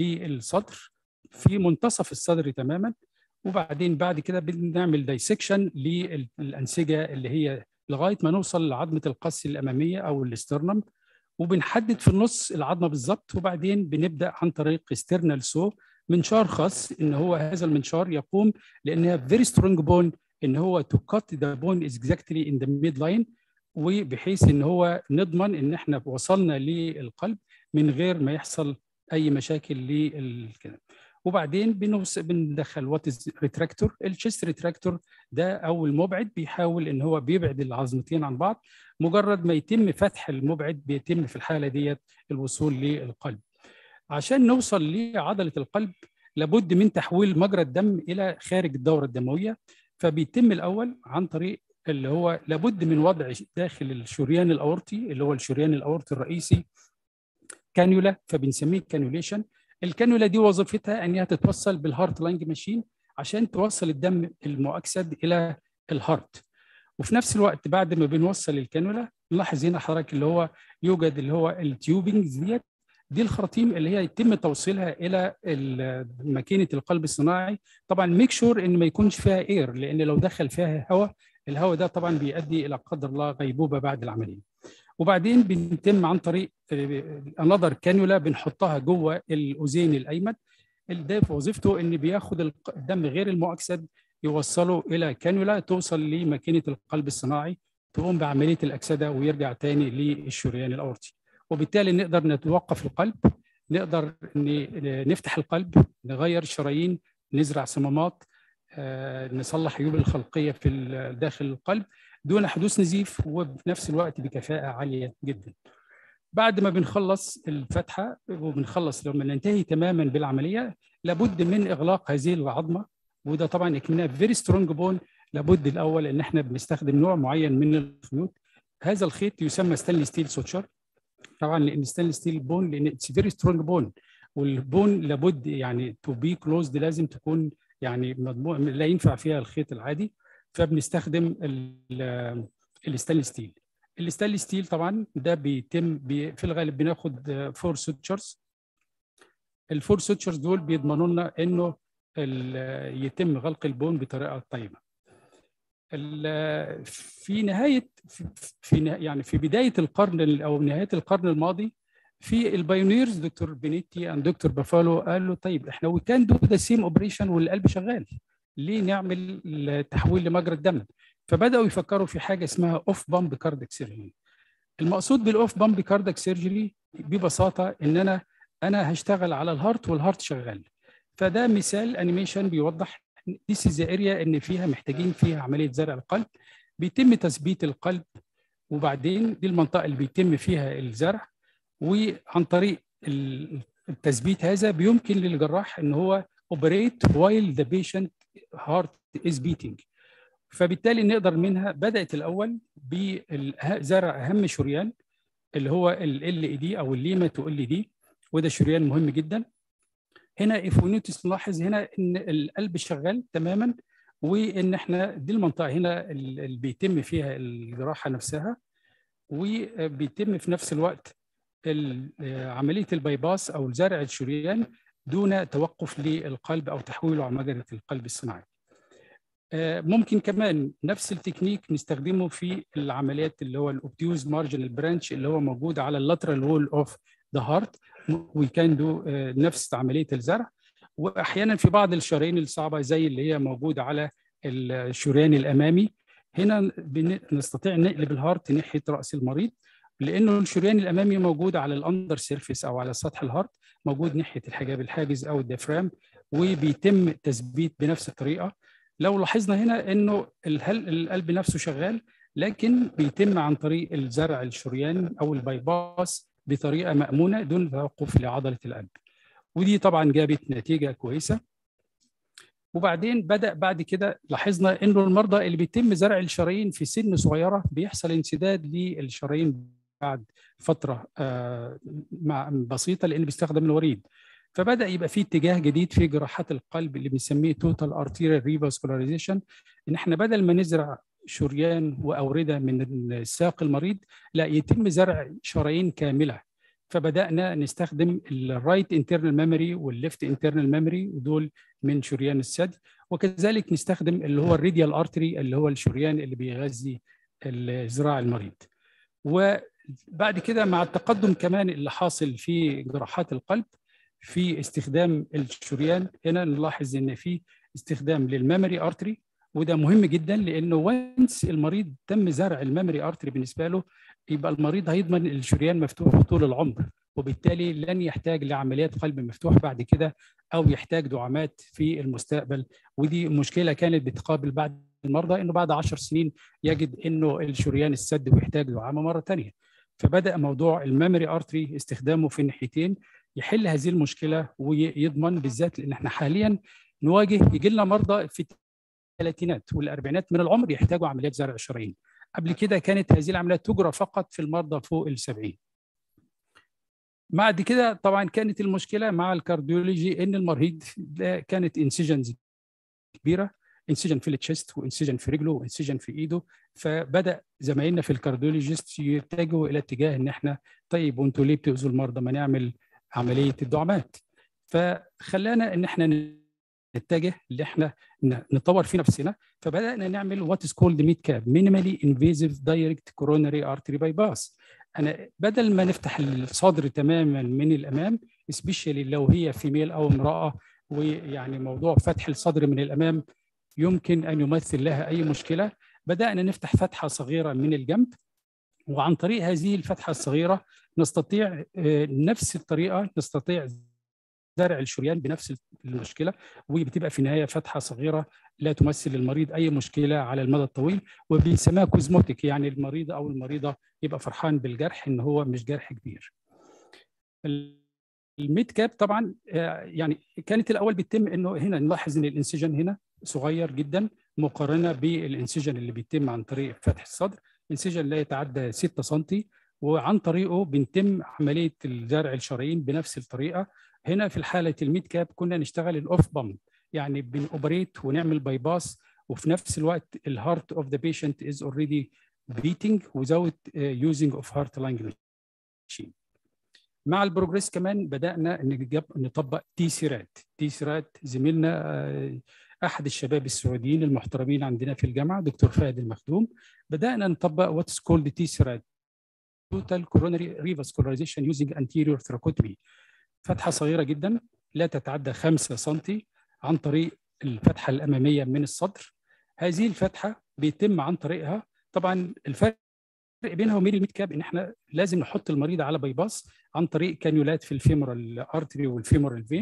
B: للصدر في منتصف الصدر تماما وبعدين بعد كده بنعمل دايسكشن للانسجه اللي هي لغايه ما نوصل لعظمه القص الاماميه او الاسترنم وبنحدد في النص العظمه بالظبط وبعدين بنبدا عن طريق ستيرنال سو منشار خاص ان هو هذا المنشار يقوم لانها فيري سترونج بون ان هو تو كات ذا بون اكزاكتلي ان ذا ميد لاين وبحيث ان هو نضمن ان احنا وصلنا للقلب من غير ما يحصل اي مشاكل للكلام وبعدين بنوص... بندخل وات از ريتراكتور الشيست ريتراكتور ده او المبعد بيحاول ان هو بيبعد العظمتين عن بعض مجرد ما يتم فتح المبعد بيتم في الحاله ديت الوصول للقلب عشان نوصل لعضله القلب لابد من تحويل مجرى الدم الى خارج الدوره الدمويه فبيتم الاول عن طريق اللي هو لابد من وضع داخل الشريان الاورطي اللي هو الشريان الاورطي الرئيسي كانيولا فبنسميه كانيوليشن الكانولا دي وظيفتها ان هي تتوصل بالهارت لانج ماشين عشان توصل الدم المؤكسد الى الهارت وفي نفس الوقت بعد ما بنوصل الكانولا نلاحظ هنا حضرتك اللي هو يوجد اللي هو التيوبنجز ديت دي الخراطيم اللي هي يتم توصيلها الى ماكينه القلب الصناعي طبعا ميك شور ان ما يكونش فيها اير لان لو دخل فيها هواء الهواء ده طبعا بيؤدي الى قدر الله غيبوبه بعد العمليه وبعدين بنتم عن طريق انذر كانيولا بنحطها جوه الاذين الايمن ده في وظيفته ان بياخد الدم غير المؤكسد يوصله الى كانيولا توصل لماكينه القلب الصناعي تقوم بعمليه الاكسده ويرجع تاني للشريان الاورطي وبالتالي نقدر نتوقف القلب نقدر نفتح القلب نغير الشرايين نزرع صمامات نصلح عيوب الخلقيه في داخل القلب دون حدوث نزيف وفي نفس الوقت بكفاءه عاليه جدا. بعد ما بنخلص الفتحه وبنخلص لما ننتهي تماما بالعمليه لابد من اغلاق هذه العظمه وده طبعا اكمنها فيري سترونج بون لابد الاول ان احنا بنستخدم نوع معين من الخيوط هذا الخيط يسمى ستانلي ستيل سوتشر طبعا لان ستانلي ستيل بون لان اتس فيري سترونج بون والبون لابد يعني تو بي كلوزد لازم تكون يعني مضموع لا ينفع فيها الخيط العادي فبنستخدم الستانلي ستيل الستانلي ستيل طبعا ده بيتم بي في الغالب بناخد فور سوتشرز الفور سوتشرز دول بيضمنوا لنا انه يتم غلق البون بطريقه طيبه في نهايه في يعني في بدايه القرن او نهايه القرن الماضي في البايونيرز دكتور بينيتي اند دكتور بافالو قالوا طيب احنا وي كان دو ذا سيم اوبريشن والقلب شغال ليه نعمل تحويل لمجرى الدم فبداوا يفكروا في حاجه اسمها اوف بامب كاردك سيرجري المقصود بالاوف بامب كاردك سيرجري ببساطه ان انا انا هشتغل على الهارت والهارت شغال فده مثال انيميشن بيوضح this is the area ان فيها محتاجين فيها عمليه زرع القلب بيتم تثبيت القلب وبعدين دي المنطقه اللي بيتم فيها الزرع وعن طريق التثبيت هذا بيمكن للجراح ان هو operate while the patient heart is beating فبالتالي نقدر منها بدات الاول بزرع اهم شريان اللي هو ال اي دي او الليما تو ال دي وده شريان مهم جدا هنا اف نلاحظ هنا ان القلب شغال تماما وان احنا دي المنطقه هنا اللي بيتم فيها الجراحه نفسها وبيتم في نفس الوقت عمليه البايباس او زرع الشريان دون توقف للقلب او تحويله على مجرى القلب الصناعي. ممكن كمان نفس التكنيك نستخدمه في العمليات اللي هو الاوبتيوز مارجنال برانش اللي هو موجود على اللاترال وول اوف ذا هارت وي كان دو نفس عمليه الزرع واحيانا في بعض الشرايين الصعبه زي اللي هي موجوده على الشريان الامامي هنا نستطيع نقلب الهارت ناحيه راس المريض لانه الشريان الامامي موجود على الاندر سيرفيس او على سطح الهارت موجود ناحيه الحجاب الحاجز او الديافرام وبيتم تثبيت بنفس الطريقه لو لاحظنا هنا انه القلب نفسه شغال لكن بيتم عن طريق الزرع الشريان او البايباس بطريقه مامونه دون توقف لعضله القلب ودي طبعا جابت نتيجه كويسه وبعدين بدا بعد كده لاحظنا انه المرضى اللي بيتم زرع الشرايين في سن صغيره بيحصل انسداد للشرايين بعد فتره مع بسيطه لان بيستخدم الوريد فبدا يبقى في اتجاه جديد في جراحات القلب اللي بنسميه توتال ارتيريال ريفاسكولاريزيشن ان احنا بدل ما نزرع شريان واورده من ساق المريض لا يتم زرع شرايين كامله فبدانا نستخدم الرايت انترنال ميموري والليفت انترنال ميموري ودول من شريان الثدي وكذلك نستخدم اللي هو الريديال ارتري اللي هو الشريان اللي بيغذي ذراع المريض وبعد كده مع التقدم كمان اللي حاصل في جراحات القلب في استخدام الشريان هنا نلاحظ ان في استخدام للميموري ارتري وده مهم جدا لانه وانس المريض تم زرع الميموري ارتري بالنسبه له يبقى المريض هيضمن الشريان مفتوح طول العمر وبالتالي لن يحتاج لعمليات قلب مفتوح بعد كده او يحتاج دعامات في المستقبل ودي مشكله كانت بتقابل بعض المرضى انه بعد 10 سنين يجد انه الشريان السد ويحتاج دعامه مره ثانيه فبدا موضوع الميموري ارتري استخدامه في الناحيتين يحل هذه المشكله ويضمن بالذات لان احنا حاليا نواجه يجي لنا مرضى في الثلاثينات والاربعينات من العمر يحتاجوا عمليات زرع الشرايين قبل كده كانت هذه العمليات تجرى فقط في المرضى فوق ال 70 بعد كده طبعا كانت المشكله مع الكارديولوجي ان المريض كانت انسجنز كبيره انسجن في التشست وانسجن في رجله وانسجن في ايده فبدا زمايلنا في الكارديولوجيست يتجهوا الى اتجاه ان احنا طيب وانتوا ليه بتاذوا المرضى ما نعمل عمليه الدعامات فخلانا ان احنا نتجه اللي احنا نطور في نفسنا فبدانا نعمل وات از كولد ميد كاب مينيمالي انفيزيف دايركت كوروناري ارتري باي باس انا بدل ما نفتح الصدر تماما من الامام سبيشالي لو هي فيميل او امراه ويعني موضوع فتح الصدر من الامام يمكن ان يمثل لها اي مشكله بدانا نفتح فتحه صغيره من الجنب وعن طريق هذه الفتحه الصغيره نستطيع نفس الطريقه نستطيع زرع الشريان بنفس المشكله وبتبقى في النهايه فتحه صغيره لا تمثل للمريض اي مشكله على المدى الطويل وبنسميها كوزموتيك يعني المريض او المريضه يبقى فرحان بالجرح ان هو مش جرح كبير. الميد كاب طبعا يعني كانت الاول بيتم انه هنا نلاحظ ان الانسجن هنا صغير جدا مقارنه بالانسجن اللي بيتم عن طريق فتح الصدر انسجن لا يتعدى 6 سم وعن طريقه بنتم عمليه زرع الشرايين بنفس الطريقه هنا في حاله الميد كاب كنا نشتغل الاوف بامب يعني بنوبريت ونعمل باي باس وفي نفس الوقت الهارت اوف ذا بيشنت از اوريدي beating without uh, using of heart lung machine. مع البروجريس كمان بدانا نطبق تي سيرات تي سيرات زميلنا احد الشباب السعوديين المحترمين عندنا في الجامعه دكتور فهد المخدوم بدانا نطبق واتس كولد تي سيرات total coronary revascularization using anterior thoracotomy فتحه صغيره جدا لا تتعدى 5 سم عن طريق الفتحه الاماميه من الصدر هذه الفتحه بيتم عن طريقها طبعا الفرق بينها وبين الميد كاب ان احنا لازم نحط المريض على باي باس عن طريق كانيولات في الفيمورال ارتري والفيمورال فين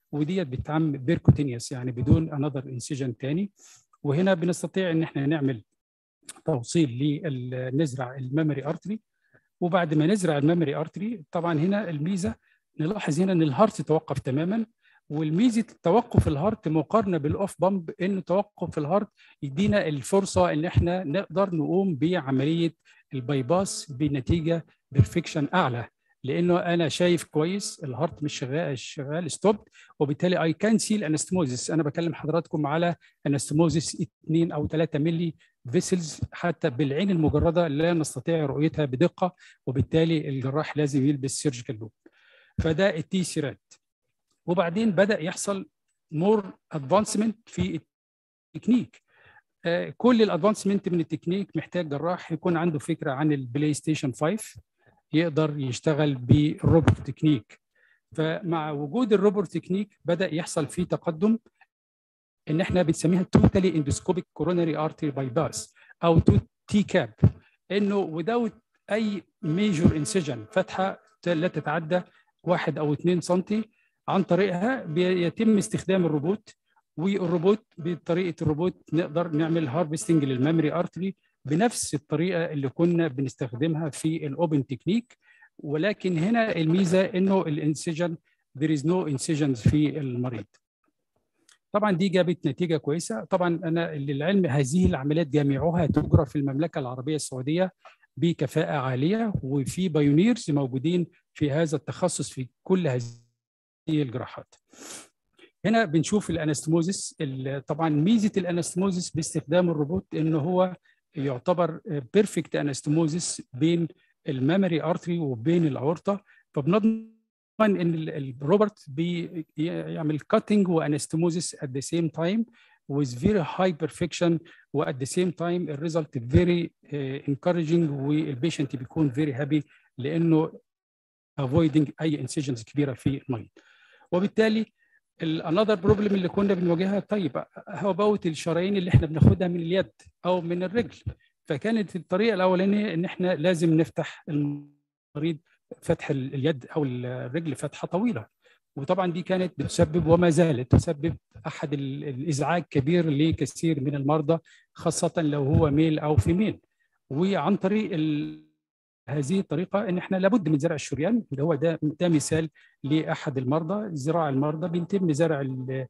B: وديت بتتعمل بيركوتينيوس يعني بدون انذر انسجن تاني وهنا بنستطيع ان احنا نعمل توصيل لنزرع الميموري ارتري وبعد ما نزرع الميموري ارتري طبعا هنا الميزه نلاحظ هنا ان الهارت توقف تماما والميزه توقف الهارت مقارنه بالاوف بامب ان توقف الهارت يدينا الفرصه ان احنا نقدر نقوم بعمليه البايباس بنتيجه بيرفكشن اعلى لانه انا شايف كويس الهارت مش شغال شغال ستوب وبالتالي اي كان سي الانستموزيس انا بكلم حضراتكم على انستموزيس 2 او 3 ملي فيسلز حتى بالعين المجرده لا نستطيع رؤيتها بدقه وبالتالي الجراح لازم يلبس سيرجيكال لوب فده التي سيرات وبعدين بدا يحصل مور ادفانسمنت في التكنيك آه كل الادفانسمنت من التكنيك محتاج جراح يكون عنده فكره عن البلاي ستيشن 5 يقدر يشتغل بالروبوت تكنيك فمع وجود الروبوت تكنيك بدا يحصل فيه تقدم ان احنا بنسميها توتالي اندوسكوبيك كوروناري ارتري باي باس او تو تي كاب انه without اي ميجور انسجن فتحه لا تتعدى واحد او 2 سم عن طريقها بيتم استخدام الروبوت والروبوت بطريقه الروبوت نقدر نعمل هارفستنج للميموري ارتري بنفس الطريقه اللي كنا بنستخدمها في الاوبن تكنيك ولكن هنا الميزه انه الانسجن there is no incisions في المريض طبعا دي جابت نتيجه كويسه طبعا انا للعلم هذه العمليات جميعها تجرى في المملكه العربيه السعوديه بكفاءه عاليه وفي بايونيرز موجودين في هذا التخصص في كل هذه الجراحات هنا بنشوف الانستموزيس طبعا ميزه الانستموزيس باستخدام الروبوت ان هو يعتبر بيرفكت انستموزيس بين الميموري ارتري وبين الاورطه فبنضمن ان الروبوت بيعمل كاتنج وانستموزيس at the same time with very high perfection و at the same time الريزلت very uh, encouraging والبيشنت بيكون very happy لانه avoiding اي incisions كبيره في المريض وبالتالي الانذر بروبلم اللي كنا بنواجهها طيب هو باوت الشرايين اللي احنا بناخدها من اليد او من الرجل فكانت الطريقه الاولانيه ان احنا لازم نفتح المريض فتح اليد او الرجل فتحه طويله وطبعا دي كانت بتسبب وما زالت تسبب احد الازعاج كبير لكثير من المرضى خاصه لو هو ميل او فيميل وعن طريق هذه الطريقه ان احنا لابد من زرع الشريان اللي هو ده ده مثال لاحد المرضى زراع المرضى بيتم زرع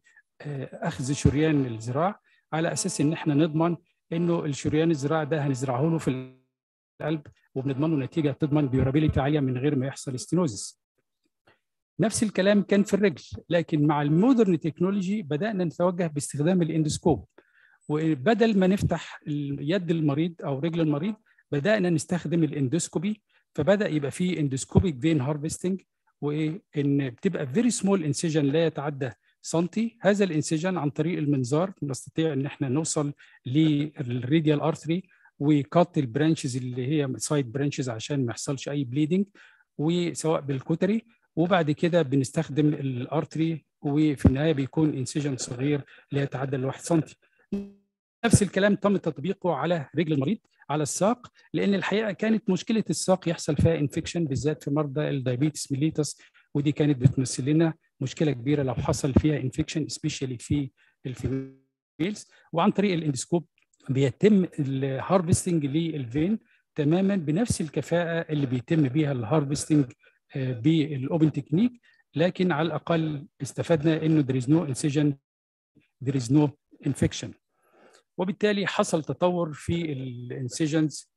B: اخذ شريان الزراع على اساس ان احنا نضمن انه الشريان الزراع ده هنزرعه له في القلب وبنضمن له نتيجه تضمن بيورابيلتي عاليه من غير ما يحصل استينوزس. نفس الكلام كان في الرجل لكن مع المودرن تكنولوجي بدانا نتوجه باستخدام الاندوسكوب وبدل ما نفتح يد المريض او رجل المريض بدانا نستخدم الاندوسكوبي فبدا يبقى في اندوسكوبيك فين هارفستنج وان بتبقى فيري سمول انسجن لا يتعدى سنتي هذا الانسجن عن طريق المنظار نستطيع ان احنا نوصل للريديال ارتري وكات البرانشز اللي هي سايد برانشز عشان ما يحصلش اي بليدنج وسواء بالكوتري وبعد كده بنستخدم الارتري وفي النهايه بيكون انسجن صغير لا يتعدى ال 1 سم نفس الكلام تم تطبيقه على رجل المريض على الساق لان الحقيقه كانت مشكله الساق يحصل فيها انفكشن بالذات في مرضى الدايابيتس ميليتس ودي كانت بتمثل لنا مشكله كبيره لو حصل فيها انفكشن سبيشالي في الفيميلز وعن طريق الاندسكوب بيتم الهارفستنج للفين تماما بنفس الكفاءه اللي بيتم بيها الهارفستنج بالاوبن تكنيك لكن على الاقل استفدنا انه there is no incision there is no infection وبالتالي حصل تطور في الانسيجنز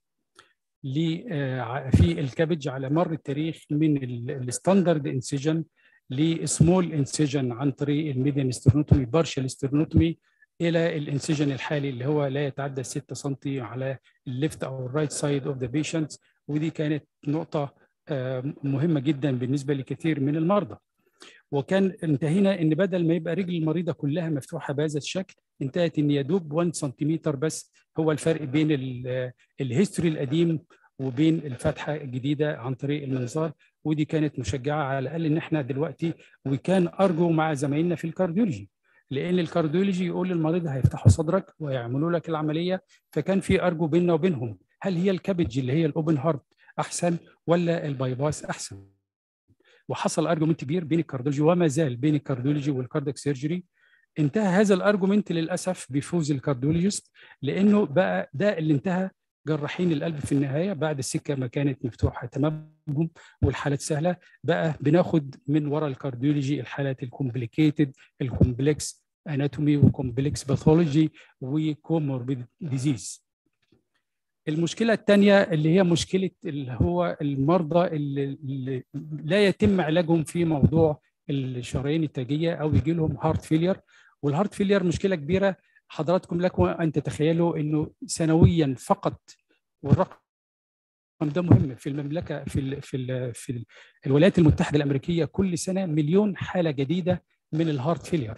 B: في الكبج على مر التاريخ من الستاندرد انسيجن لسمول انسيجن عن طريق الميديان سترنوتومي بارشال سترنوتومي الى الانسيجن الحالي اللي هو لا يتعدى 6 سم على الليفت او الرايت سايد اوف ذا بيشنت ودي كانت نقطه مهمه جدا بالنسبه لكثير من المرضى وكان انتهينا ان بدل ما يبقى رجل المريضه كلها مفتوحه بهذا الشكل انتهت ان يدوب 1 سنتيمتر بس هو الفرق بين الهيستوري القديم وبين الفتحه الجديده عن طريق المنظار ودي كانت مشجعه على الاقل ان احنا دلوقتي وكان ارجو مع زمايلنا في الكارديولوجي لان الكارديولوجي يقول للمريض هيفتحوا صدرك ويعملوا لك العمليه فكان في ارجو بيننا وبينهم هل هي الكابج اللي هي الاوبن هارت احسن ولا البايباس احسن وحصل ارجومنت كبير بين الكارديولوجي وما زال بين الكارديولوجي والكاردياك سيرجري انتهى هذا الارجومنت للاسف بفوز الكارديولوجيست لانه بقى ده اللي انتهى جراحين القلب في النهايه بعد السكه ما كانت مفتوحه تمامهم والحالات سهله بقى بناخد من وراء الكارديولوجي الحالات الكومبليكيتد الكومبلكس اناتومي وكومبلكس باثولوجي وكوموربيد ديزيز المشكله الثانيه اللي هي مشكله اللي هو المرضى اللي, اللي لا يتم علاجهم في موضوع الشرايين التاجيه او يجي لهم هارت فيلير والهارت فيلير مشكله كبيره حضراتكم لكم ان تتخيلوا انه سنويا فقط والرقم ده مهم في المملكه في ال في ال في ال الولايات المتحده الامريكيه كل سنه مليون حاله جديده من الهارت فيلير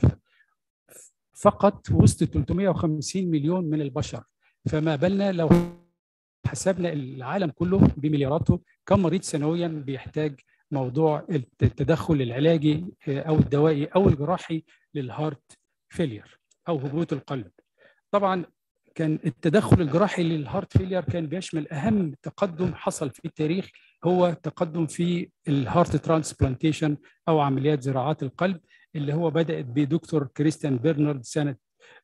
B: فقط وسط 350 مليون من البشر فما بالنا لو حسبنا العالم كله بملياراته كم مريض سنويا بيحتاج موضوع التدخل العلاجي او الدوائي او الجراحي للهارت فيلير او هبوط القلب طبعا كان التدخل الجراحي للهارت فيلير كان بيشمل اهم تقدم حصل في التاريخ هو تقدم في الهارت ترانسبلانتيشن او عمليات زراعات القلب اللي هو بدات بدكتور كريستيان بيرنارد سنه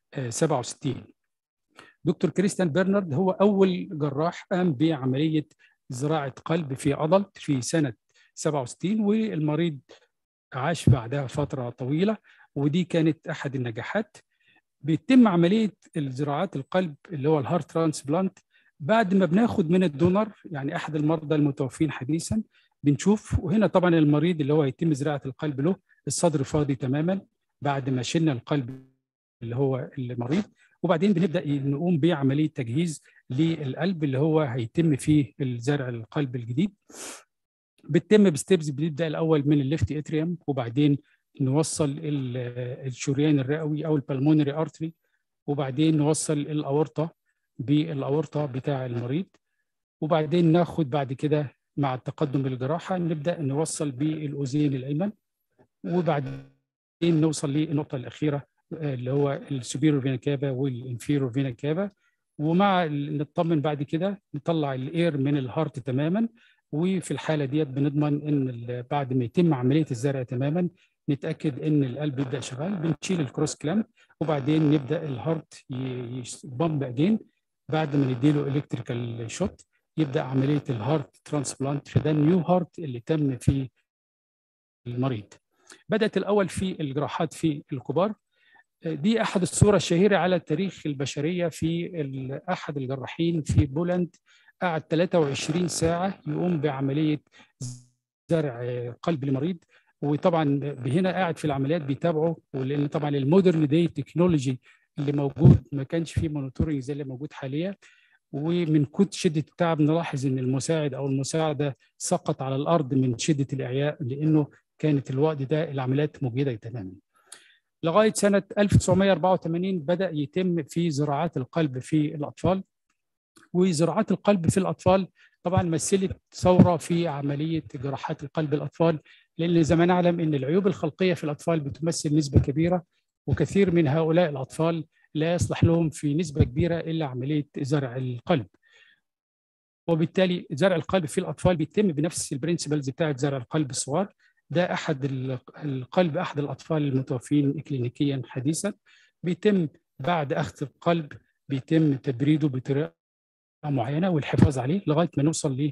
B: 67 دكتور كريستيان بيرنارد هو اول جراح قام بعمليه زراعه قلب في عضل في سنه 67 والمريض عاش بعدها فتره طويله ودي كانت احد النجاحات بيتم عمليه الزراعات القلب اللي هو الهارت ترانسبلانت بعد ما بناخد من الدونر يعني احد المرضى المتوفين حديثا بنشوف وهنا طبعا المريض اللي هو هيتم زراعه القلب له الصدر فاضي تماما بعد ما شلنا القلب اللي هو المريض وبعدين بنبدا نقوم بعمليه تجهيز للقلب اللي هو هيتم فيه الزرع القلب الجديد بتتم بستيبز بنبدا الاول من الليفت اتريوم وبعدين نوصل الشريان الرئوي او البلمونري ارتري وبعدين نوصل الاورطه بالاورطه بتاع المريض وبعدين ناخد بعد كده مع التقدم بالجراحه نبدا نوصل بالاذين الايمن وبعدين نوصل للنقطه الاخيره اللي هو السوبيرو فينا كابا والانفيرو فينا كابا ومع نطمن بعد كده نطلع الاير من الهارت تماما وفي الحاله ديت بنضمن ان بعد ما يتم عمليه الزرع تماما نتاكد ان القلب يبدا شغال بنشيل الكروس كلام وبعدين نبدا الهارت يبامب اجين بعد ما نديله الكتريكال شوت يبدا عمليه الهارت ترانسبلانت فده النيو هارت اللي تم في المريض بدات الاول في الجراحات في الكبار دي احد الصور الشهيره على تاريخ البشريه في احد الجراحين في بولند قعد 23 ساعه يقوم بعمليه زرع قلب لمريض وطبعا هنا قاعد في العمليات بيتابعه ولان طبعا المودرن داي تكنولوجي اللي موجود ما كانش فيه مونيتورنج زي اللي موجود حاليا ومن كتر شده التعب نلاحظ ان المساعد او المساعده سقط على الارض من شده الاعياء لانه كانت الوقت ده العمليات مجهده تماما. لغايه سنه 1984 بدا يتم في زراعات القلب في الاطفال وزراعات القلب في الاطفال طبعا مثلت ثوره في عمليه جراحات القلب الاطفال لان زي ما نعلم ان العيوب الخلقيه في الاطفال بتمثل نسبه كبيره وكثير من هؤلاء الاطفال لا يصلح لهم في نسبه كبيره الا عمليه زرع القلب. وبالتالي زرع القلب في الاطفال بيتم بنفس البرنسبلز بتاعه زرع القلب الصغار ده احد القلب احد الاطفال المتوفين كلينيكيا حديثا بيتم بعد اخذ القلب بيتم تبريده بطريقه معينه والحفاظ عليه لغايه ما نوصل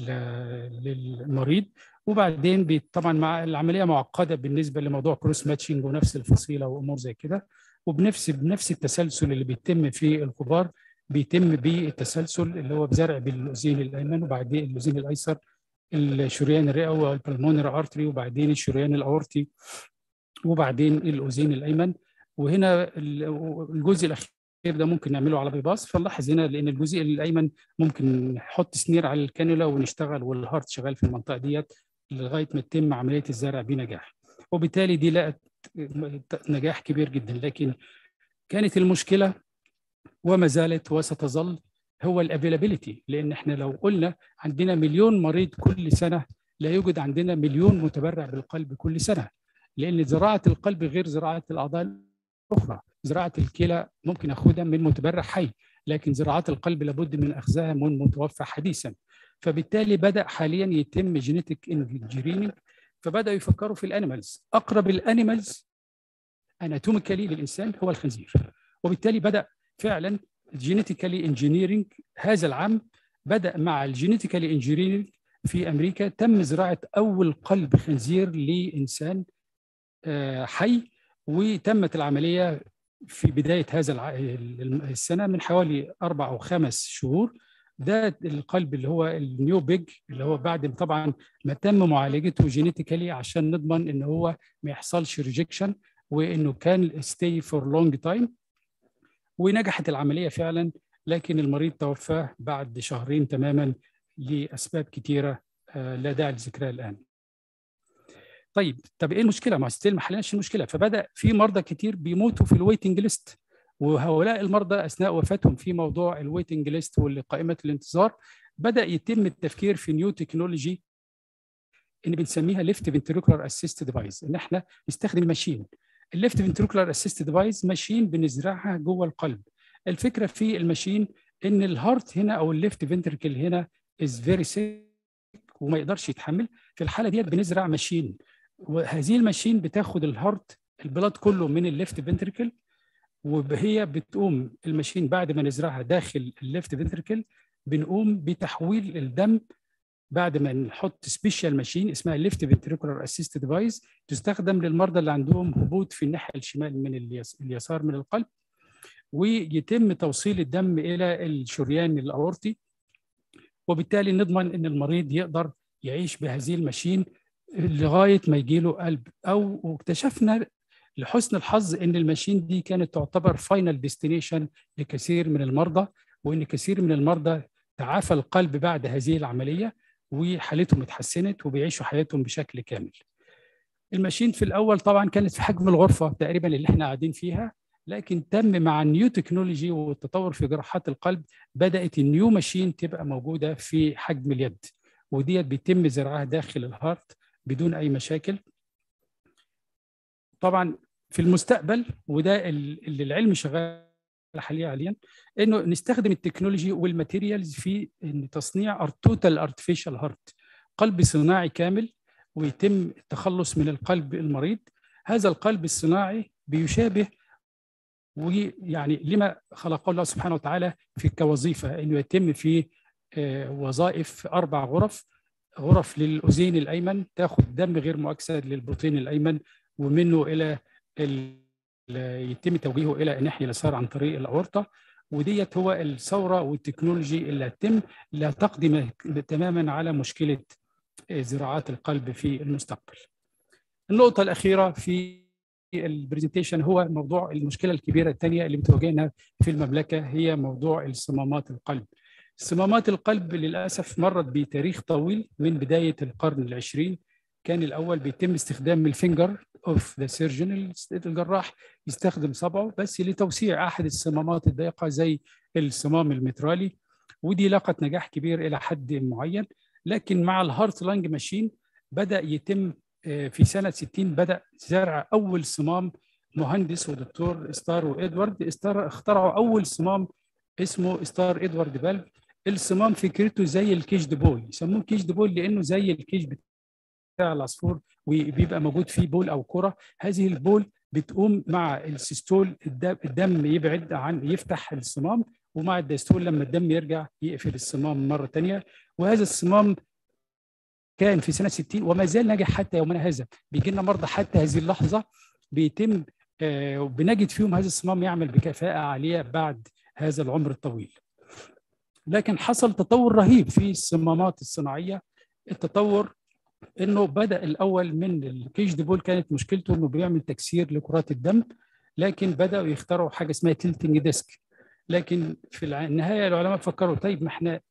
B: للمريض وبعدين طبعا مع العمليه معقده بالنسبه لموضوع كروس ماتشنج ونفس الفصيله وامور زي كده وبنفس بنفس التسلسل اللي بيتم في الكبار بيتم بالتسلسل اللي هو بزرع بالاذين الايمن وبعدين الاذين الايسر الشريان الرئوي والبلمونري ارتري وبعدين الشريان الاورطي وبعدين الاذين الايمن وهنا الجزء الاخير ده ممكن نعمله على بيباص فنلاحظ هنا لان الجزء الايمن ممكن نحط سنير على الكانولا ونشتغل والهارت شغال في المنطقه ديت لغايه ما تتم عمليه الزرع بنجاح وبالتالي دي لقت نجاح كبير جدا لكن كانت المشكله وما زالت وستظل هو الافيلابيلتي لان احنا لو قلنا عندنا مليون مريض كل سنه لا يوجد عندنا مليون متبرع بالقلب كل سنه لان زراعه القلب غير زراعه الاعضاء الاخرى زراعه الكلى ممكن اخذها من متبرع حي لكن زراعات القلب لابد من اخذها من متوفى حديثا فبالتالي بدا حاليا يتم جينيتك انجينيرنج فبداوا يفكروا في الانيمالز اقرب الانيمالز اناتوميكالي للانسان هو الخنزير وبالتالي بدا فعلا جينيتيكالي انجينيرنج هذا العام بدا مع الجينيتيكالي انجينيرنج في امريكا تم زراعه اول قلب خنزير لانسان حي وتمت العمليه في بدايه هذا السنه من حوالي اربع او خمس شهور ده القلب اللي هو النيو بيج اللي هو بعد طبعا ما تم معالجته جينيتيكالي عشان نضمن ان هو ما يحصلش ريجكشن وانه كان ستي فور لونج تايم ونجحت العمليه فعلا لكن المريض توفى بعد شهرين تماما لاسباب كثيره لا داعي لذكرها الان. طيب طب ايه المشكله؟ ما ستيل ما حلناش المشكله فبدا في مرضى كتير بيموتوا في الويتنج ليست وهؤلاء المرضى اثناء وفاتهم في موضوع الويتنج ليست والقائمه الانتظار بدا يتم التفكير في نيو تكنولوجي ان بنسميها ليفت فنتريكولار اسيست ديفايس ان احنا نستخدم ماشين الليفت فنتريكولار اسيست ديفايس ماشين بنزرعها جوه القلب الفكره في الماشين ان الهارت هنا او الليفت فنتريكل هنا از فيري سيك وما يقدرش يتحمل في الحاله ديت بنزرع ماشين وهذه الماشين بتاخد الهارت البلاد كله من الليفت فنتريكل وهي بتقوم الماشين بعد ما نزرعها داخل الليفت فنتريكل بنقوم بتحويل الدم بعد ما نحط سبيشال ماشين اسمها ليفت فنتريكولار اسيست ديفايس تستخدم للمرضى اللي عندهم هبوط في الناحيه الشمال من اليسار من القلب ويتم توصيل الدم الى الشريان الاورطي وبالتالي نضمن ان المريض يقدر يعيش بهذه الماشين لغايه ما يجي له قلب او اكتشفنا لحسن الحظ ان الماشين دي كانت تعتبر فاينل ديستنيشن لكثير من المرضى وان كثير من المرضى تعافى القلب بعد هذه العمليه وحالتهم اتحسنت وبيعيشوا حياتهم بشكل كامل. الماشين في الاول طبعا كانت في حجم الغرفه تقريبا اللي احنا قاعدين فيها لكن تم مع النيو تكنولوجي والتطور في جراحات القلب بدات النيو ماشين تبقى موجوده في حجم اليد وديت بيتم زرعها داخل الهارت بدون اي مشاكل. طبعا في المستقبل وده اللي العلم شغال حاليا حاليا انه نستخدم التكنولوجي والماتيريالز في تصنيع توتال ارتفيشال هارت قلب صناعي كامل ويتم التخلص من القلب المريض هذا القلب الصناعي بيشابه ويعني لما خلقه الله سبحانه وتعالى في كوظيفه انه يتم في وظائف اربع غرف غرف للاذين الايمن تاخذ دم غير مؤكسد للبروتين الايمن ومنه الى يتم توجيهه الى الناحيه اليسار عن طريق الاورطه وديت هو الثوره والتكنولوجي اللي هتتم لا تقضي تماما على مشكله زراعات القلب في المستقبل. النقطه الاخيره في البرزنتيشن هو موضوع المشكله الكبيره الثانيه اللي بتواجهنا في المملكه هي موضوع الصمامات القلب. صمامات القلب للاسف مرت بتاريخ طويل من بدايه القرن العشرين كان الاول بيتم استخدام الفينجر اوف ذا سيرجن الجراح يستخدم صبعه بس لتوسيع احد الصمامات الضيقه زي الصمام المترالي ودي لاقت نجاح كبير الى حد معين لكن مع الهارت لانج ماشين بدا يتم في سنه 60 بدا زرع اول صمام مهندس ودكتور ستار وادوارد اخترعوا اول صمام اسمه ستار ادوارد فالف الصمام فكرته زي الكيش دبول يسموه كيش دبول لانه زي الكيش بتاع العصفور وبيبقى موجود فيه بول او كره هذه البول بتقوم مع السيستول الدم يبعد عن يفتح الصمام ومع الدايستول لما الدم يرجع يقفل الصمام مره ثانيه وهذا الصمام كان في سنه 60 وما زال ناجح حتى يومنا هذا بيجي لنا مرضى حتى هذه اللحظه بيتم آه بنجد فيهم هذا الصمام يعمل بكفاءه عاليه بعد هذا العمر الطويل لكن حصل تطور رهيب في الصمامات الصناعيه التطور انه بدا الاول من الكيش ديبول كانت مشكلته انه بيعمل تكسير لكرات الدم لكن بداوا يخترعوا حاجه اسمها تلتنج ديسك لكن في النهايه العلماء فكروا طيب ما احنا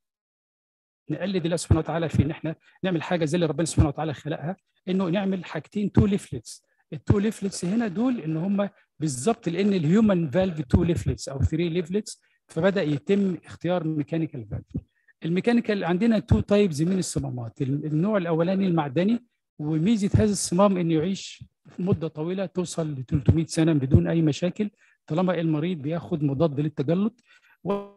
B: نقلد الله سبحانه وتعالى في ان احنا نعمل حاجه زي اللي ربنا سبحانه وتعالى خلقها انه نعمل حاجتين تو ليفلتس التو ليفلتس هنا دول ان هم بالظبط لان الهيومن فالف تو ليفلتس او ثري ليفلتس فبدا يتم اختيار ميكانيكال فالف الميكانيكال عندنا تو تايبز من الصمامات النوع الاولاني المعدني وميزه هذا الصمام انه يعيش مده طويله توصل ل 300 سنه بدون اي مشاكل طالما المريض بياخد مضاد للتجلط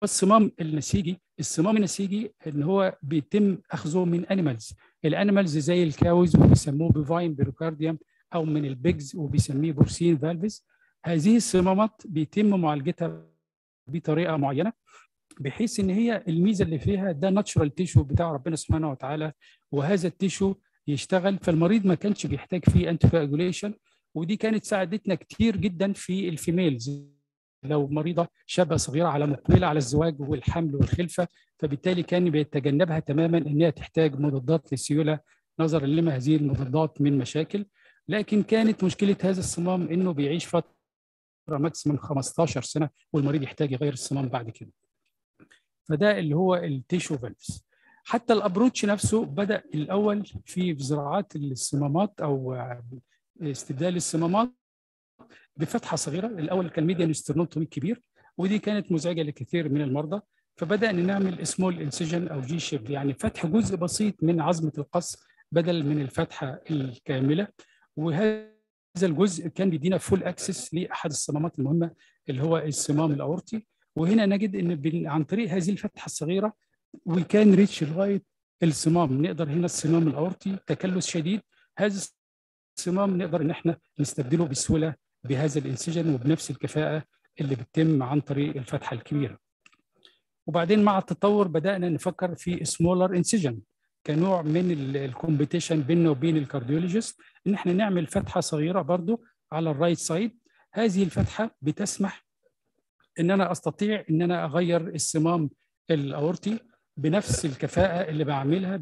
B: الصمام النسيجي الصمام النسيجي ان هو بيتم اخذه من انيمالز الانيمالز زي الكاوز وبيسموه بيفاين بيروكارديوم او من البيجز وبيسميه بورسين فالفز هذه الصمامات بيتم معالجتها بطريقه معينه بحيث ان هي الميزه اللي فيها ده ناتشورال تيشو بتاع ربنا سبحانه وتعالى وهذا التيشو يشتغل فالمريض ما كانش بيحتاج فيه انتي كواجوليشن ودي كانت ساعدتنا كتير جدا في الفيميلز لو مريضه شابه صغيره على مقبله على الزواج والحمل والخلفه فبالتالي كان بيتجنبها تماما انها تحتاج مضادات للسيوله نظرا لما هذه المضادات من مشاكل لكن كانت مشكله هذا الصمام انه بيعيش فتره ماكسيموم 15 سنه والمريض يحتاج يغير الصمام بعد كده. فده اللي هو التيشو فالفز. حتى الابروتش نفسه بدا الاول في زراعات الصمامات او استبدال الصمامات بفتحه صغيره الاول كان ميديان استرنوتومي كبير ودي كانت مزعجه لكثير من المرضى فبدانا نعمل سمول انسجن او جي شيب يعني فتح جزء بسيط من عظمه القص بدل من الفتحه الكامله وهذا الجزء كان بيدينا فول اكسس لاحد الصمامات المهمه اللي هو الصمام الاورطي وهنا نجد ان عن طريق هذه الفتحه الصغيره وكان ريتش لغايه الصمام نقدر هنا الصمام الاورطي تكلس شديد هذا الصمام نقدر ان احنا نستبدله بسهوله بهذا الانسجن وبنفس الكفاءه اللي بتتم عن طريق الفتحه الكبيره. وبعدين مع التطور بدانا نفكر في سمولر انسجن كنوع من الكومبيتيشن بيننا وبين الكارديولوجيست ان احنا نعمل فتحه صغيره برضو على الرايت سايد هذه الفتحه بتسمح ان انا استطيع ان انا اغير الصمام الاورطي بنفس الكفاءه اللي بعملها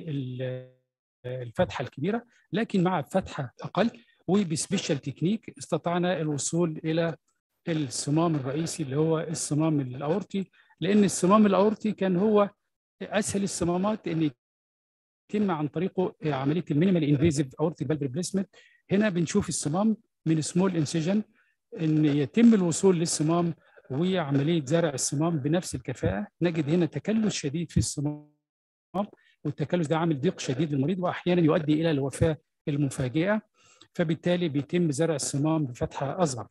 B: بالفتحه الكبيره لكن مع فتحه اقل وبسبيشال تكنيك استطعنا الوصول الى الصمام الرئيسي اللي هو الصمام الاورطي لان الصمام الاورطي كان هو اسهل الصمامات ان يتم عن طريقه عمليه المينيمال انفيزيف اورتيك فالف ريبليسمنت هنا بنشوف الصمام من سمول انسجن ان يتم الوصول للصمام وعمليه زرع الصمام بنفس الكفاءه نجد هنا تكلس شديد في الصمام والتكلس ده عامل ضيق شديد للمريض واحيانا يؤدي الى الوفاه المفاجئه فبالتالي بيتم زرع الصمام بفتحه اصغر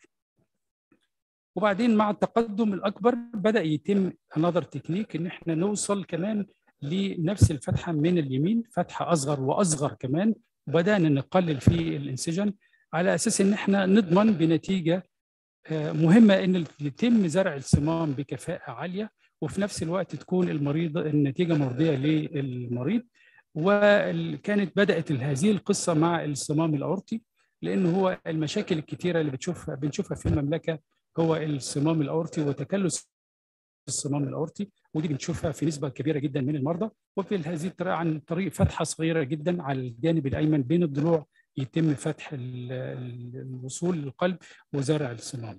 B: وبعدين مع التقدم الاكبر بدا يتم انذر تكنيك ان احنا نوصل كمان لنفس الفتحه من اليمين فتحه اصغر واصغر كمان وبدانا نقلل في الانسجن على اساس ان احنا نضمن بنتيجه مهمه ان يتم زرع الصمام بكفاءه عاليه وفي نفس الوقت تكون المريض النتيجه مرضيه للمريض وكانت بدات هذه القصه مع الصمام الاورطي لانه هو المشاكل الكثيره اللي بتشوفها بنشوفها في المملكه هو الصمام الاورطي وتكلس الصمام الاورطي ودي بنشوفها في نسبه كبيره جدا من المرضى وفي هذه الطريقه عن طريق فتحه صغيره جدا على الجانب الايمن بين الضلوع يتم فتح الوصول للقلب وزرع الصمام.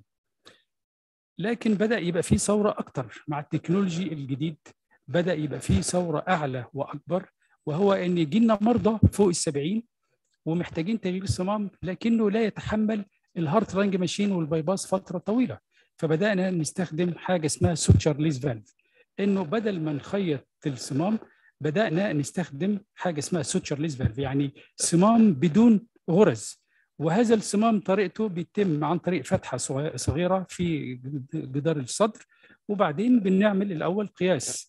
B: لكن بدا يبقى في ثوره اكثر مع التكنولوجي الجديد بدا يبقى في ثوره اعلى واكبر وهو ان يجي لنا مرضى فوق السبعين ومحتاجين تغيير الصمام لكنه لا يتحمل الهارت رانج ماشين والبايباس فتره طويله فبدانا نستخدم حاجه اسمها سوتشر ليز فالف انه بدل ما نخيط الصمام بدانا نستخدم حاجه اسمها سوتشر ليز فالف يعني صمام بدون غرز وهذا الصمام طريقته بيتم عن طريق فتحه صغيره في جدار الصدر وبعدين بنعمل الاول قياس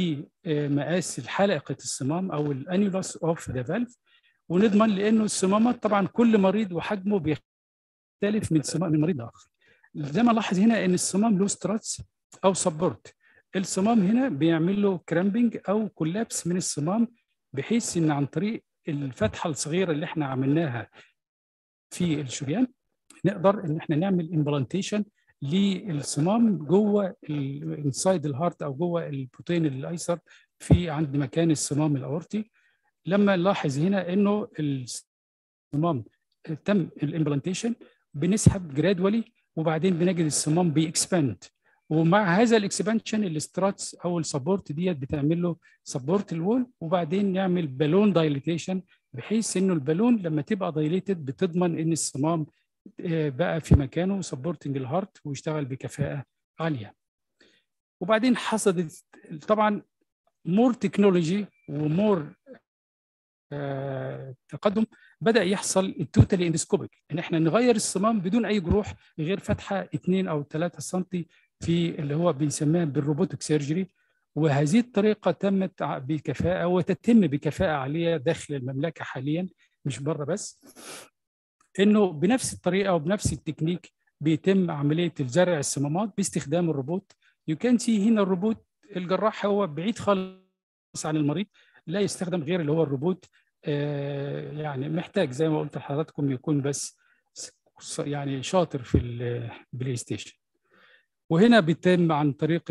B: لمقاس حلقه الصمام او الانيولوس اوف ذا فالف ونضمن لانه الصمامات طبعا كل مريض وحجمه بيختلف من صمام من مريض اخر زي ما لاحظ هنا ان الصمام له ستراتس او سبورت الصمام هنا بيعمل له كرامبنج او كولابس من الصمام بحيث ان عن طريق الفتحه الصغيره اللي احنا عملناها في الشريان نقدر ان احنا نعمل امبلانتيشن للصمام جوه انسايد الهارت او جوه البروتين الايسر في عند مكان الصمام الاورطي لما نلاحظ هنا انه الصمام تم الامبلانتيشن بنسحب جرادولي وبعدين بنجد الصمام بيكسباند ومع هذا الاكسبانشن الاستراتس او السبورت ديت بتعمل له سبورت الوول وبعدين نعمل بالون دايليتيشن بحيث انه البالون لما تبقى دايليتد بتضمن ان الصمام بقى في مكانه سبورتنج الهارت ويشتغل بكفاءه عاليه. وبعدين حصلت طبعا مور تكنولوجي ومور تقدم بدا يحصل التوتالي اندسكوبيك ان احنا نغير الصمام بدون اي جروح غير فتحه 2 او 3 سم في اللي هو بنسميها بالروبوتك سيرجري وهذه الطريقة تمت بكفاءة وتتم بكفاءة عالية داخل المملكة حاليا مش بره بس انه بنفس الطريقة وبنفس التكنيك بيتم عملية الزرع الصمامات باستخدام الروبوت يو كان سي هنا الروبوت الجراح هو بعيد خالص عن المريض لا يستخدم غير اللي هو الروبوت آه يعني محتاج زي ما قلت لحضراتكم يكون بس يعني شاطر في البلاي ستيشن وهنا بيتم عن طريقة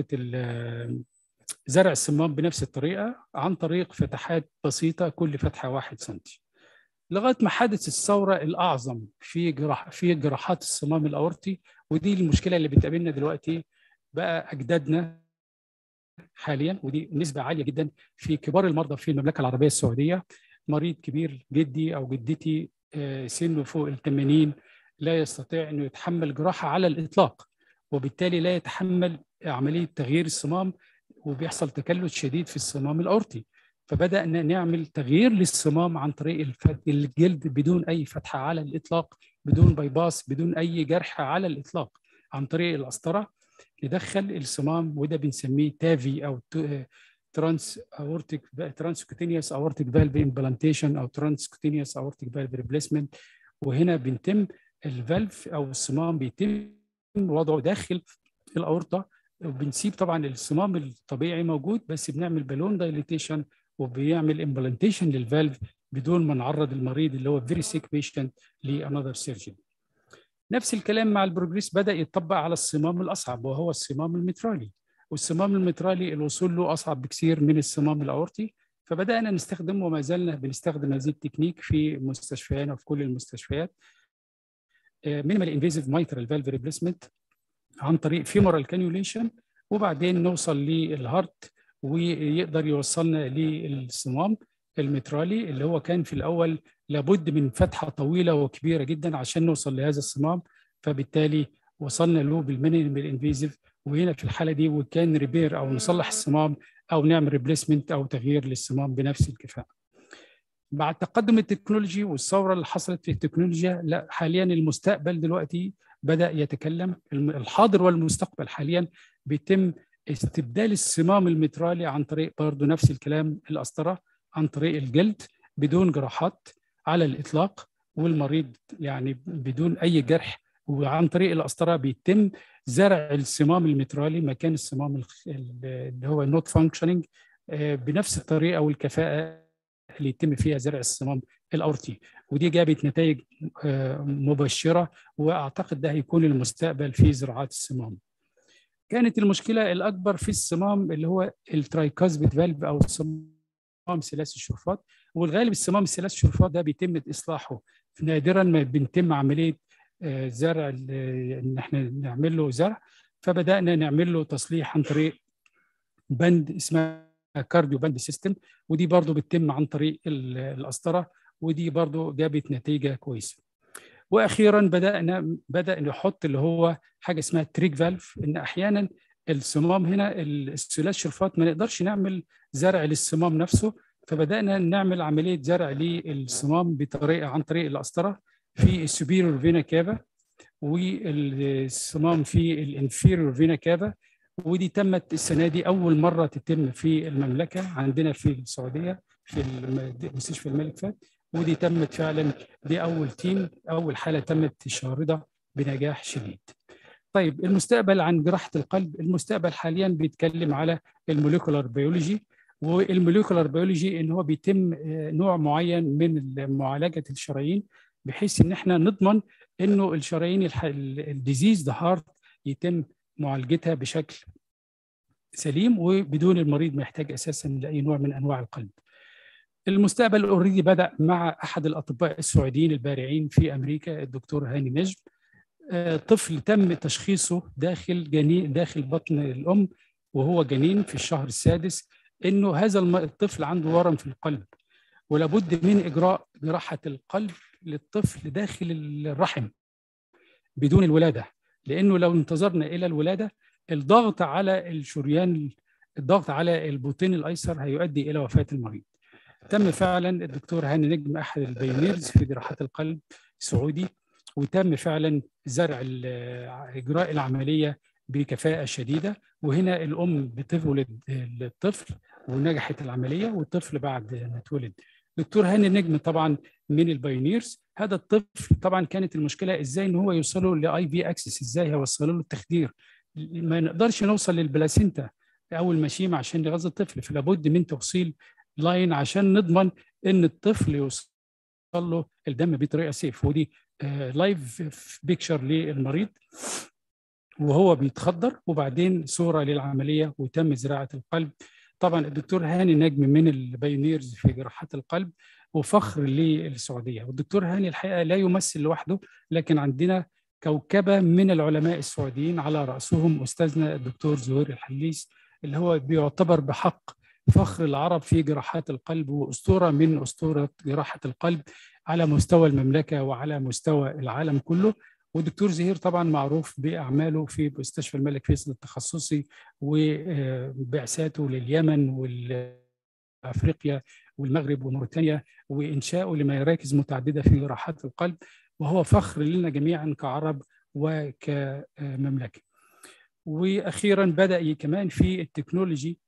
B: زرع الصمام بنفس الطريقة عن طريق فتحات بسيطة كل فتحة واحد سنتي لغاية ما حدث الثورة الأعظم في جراح في جراحات الصمام الأورطي ودي المشكلة اللي بتقابلنا دلوقتي بقى أجدادنا حاليا ودي نسبة عالية جدا في كبار المرضى في المملكة العربية السعودية مريض كبير جدي أو جدتي سنه فوق ال 80 لا يستطيع أنه يتحمل جراحة على الإطلاق وبالتالي لا يتحمل عملية تغيير الصمام وبيحصل تكلس شديد في الصمام الأورطي فبدأنا نعمل تغيير للصمام عن طريق الجلد بدون أي فتحة على الإطلاق بدون بايباس بدون أي جرح على الإطلاق عن طريق القسطرة ندخل الصمام وده بنسميه تافي أو ترانس اورتيك ترانس كوتينيوس اورتيك فالف امبلانتيشن او ترانس كوتينيوس اورتيك فالف ريبليسمنت وهنا بنتم الفالف او الصمام بيتم وضعه داخل الاورطه وبنسيب طبعا الصمام الطبيعي موجود بس بنعمل بالون دايليتيشن وبيعمل امبلانتيشن للفالف بدون ما نعرض المريض اللي هو فيري سيك بيشنت لانذر سيرجن نفس الكلام مع البروجريس بدا يطبق على الصمام الاصعب وهو الصمام المترالي والصمام المترالي الوصول له اصعب بكثير من الصمام الاورطي فبدانا نستخدم وما زلنا بنستخدم هذه التكنيك في مستشفياتنا وفي كل المستشفيات مينيمال انفيزيف مايترال فالف ريبليسمنت عن طريق فيمورال كانيوليشن وبعدين نوصل للهارت ويقدر يوصلنا للصمام المترالي اللي هو كان في الاول لابد من فتحه طويله وكبيره جدا عشان نوصل لهذا الصمام فبالتالي وصلنا له بالمينيمال انفيزيف وهنا في الحاله دي وكان ريبير او نصلح الصمام او نعمل ريبليسمنت او تغيير للصمام بنفس الكفاءه. مع تقدم التكنولوجي والثوره اللي حصلت في التكنولوجيا لا حاليا المستقبل دلوقتي بدا يتكلم الحاضر والمستقبل حاليا بيتم استبدال الصمام المترالي عن طريق برضه نفس الكلام القسطره عن طريق الجلد بدون جراحات على الاطلاق والمريض يعني بدون اي جرح وعن طريق القسطره بيتم زرع الصمام المترالي مكان الصمام اللي هو نوت فانكشننج بنفس الطريقه والكفاءه اللي يتم فيها زرع الصمام الاورطي ودي جابت نتائج مبشره واعتقد ده هيكون المستقبل في زراعات الصمام. كانت المشكله الاكبر في الصمام اللي هو الترايكاسبيد فالف او الصمام ثلاثي الشرفات والغالب الصمام الثلاثي الشرفات ده بيتم اصلاحه نادرا ما بنتم عمليه زرع ان احنا نعمل له زرع فبدانا نعمل له تصليح عن طريق بند اسمها كارديو باند سيستم ودي برضو بتتم عن طريق القسطره ودي برضو جابت نتيجه كويسه واخيرا بدانا بدا نحط اللي هو حاجه اسمها تريك فالف ان احيانا الصمام هنا الثلاث شرفات ما نقدرش نعمل زرع للصمام نفسه فبدانا نعمل عمليه زرع للصمام بطريقه عن طريق القسطره في السوبيريور فينا كافا والصمام في الانفيريور فينا كافا ودي تمت السنه دي اول مره تتم في المملكه عندنا في السعوديه في مستشفى الملك فهد ودي تمت فعلا دي اول تيم اول حاله تمت الشارده بنجاح شديد. طيب المستقبل عن جراحه القلب المستقبل حاليا بيتكلم على الموليكولار بيولوجي والموليكولار بيولوجي ان هو بيتم نوع معين من معالجه الشرايين بحيث ان احنا نضمن انه الشرايين الديزيز ذا هارت يتم معالجتها بشكل سليم وبدون المريض ما يحتاج اساسا لاي نوع من انواع القلب. المستقبل اوريدي بدا مع احد الاطباء السعوديين البارعين في امريكا الدكتور هاني نجم طفل تم تشخيصه داخل جنين داخل بطن الام وهو جنين في الشهر السادس انه هذا الطفل عنده ورم في القلب ولابد من اجراء جراحه القلب للطفل داخل الرحم بدون الولاده لانه لو انتظرنا الى الولاده الضغط على الشريان الضغط على البطين الايسر هيؤدي الى وفاه المريض. تم فعلا الدكتور هاني نجم احد البيونيرز في جراحات القلب السعودي وتم فعلا زرع اجراء العمليه بكفاءه شديده وهنا الام بتولد الطفل ونجحت العمليه والطفل بعد ما اتولد دكتور هاني النجم طبعا من البايونيرز هذا الطفل طبعا كانت المشكله ازاي ان هو يوصله لاي في اكسس ازاي هيوصلوا له التخدير ما نقدرش نوصل للبلاسينتا او المشيمه عشان نغذي الطفل فلا بد من توصيل لاين عشان نضمن ان الطفل يوصل له الدم بطريقه سيف ودي لايف بيكتشر للمريض وهو بيتخدر وبعدين صوره للعمليه وتم زراعه القلب طبعا الدكتور هاني نجم من البايونيرز في جراحات القلب وفخر للسعوديه والدكتور هاني الحقيقه لا يمثل لوحده لكن عندنا كوكبه من العلماء السعوديين على راسهم استاذنا الدكتور زهير الحليس اللي هو بيعتبر بحق فخر العرب في جراحات القلب واسطوره من اسطوره جراحه القلب على مستوى المملكه وعلى مستوى العالم كله والدكتور زهير طبعا معروف باعماله في مستشفى الملك فيصل التخصصي وبعثاته لليمن وافريقيا والمغرب وموريتانيا وانشائه لمراكز متعدده في جراحات القلب وهو فخر لنا جميعا كعرب وكمملكه. واخيرا بدا كمان في التكنولوجي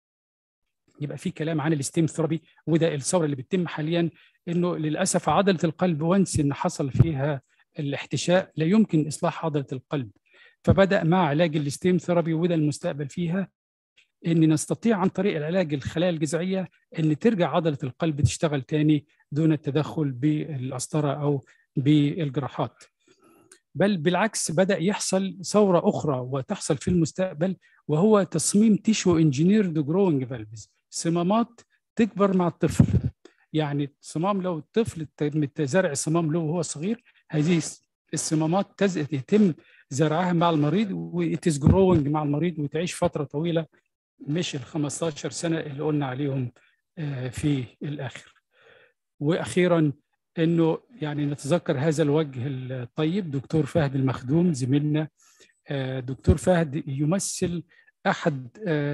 B: يبقى في كلام عن الستيم ثيرابي وده الثوره اللي بتتم حاليا انه للاسف عضله القلب وانس ان حصل فيها الاحتشاء لا يمكن اصلاح عضله القلب فبدا مع علاج الستيم ثيرابي وده المستقبل فيها ان نستطيع عن طريق العلاج الخلايا الجذعيه ان ترجع عضله القلب تشتغل تاني دون التدخل بالقسطره او بالجراحات بل بالعكس بدا يحصل ثوره اخرى وتحصل في المستقبل وهو تصميم تيشو انجينيرد جروينج فالفز صمامات تكبر مع الطفل يعني صمام لو الطفل زرع صمام له وهو صغير هذه الصمامات يتم زرعها مع المريض وإتس جروينج مع المريض وتعيش فتره طويله مش ال 15 سنه اللي قلنا عليهم في الاخر. واخيرا انه يعني نتذكر هذا الوجه الطيب دكتور فهد المخدوم زميلنا دكتور فهد يمثل احد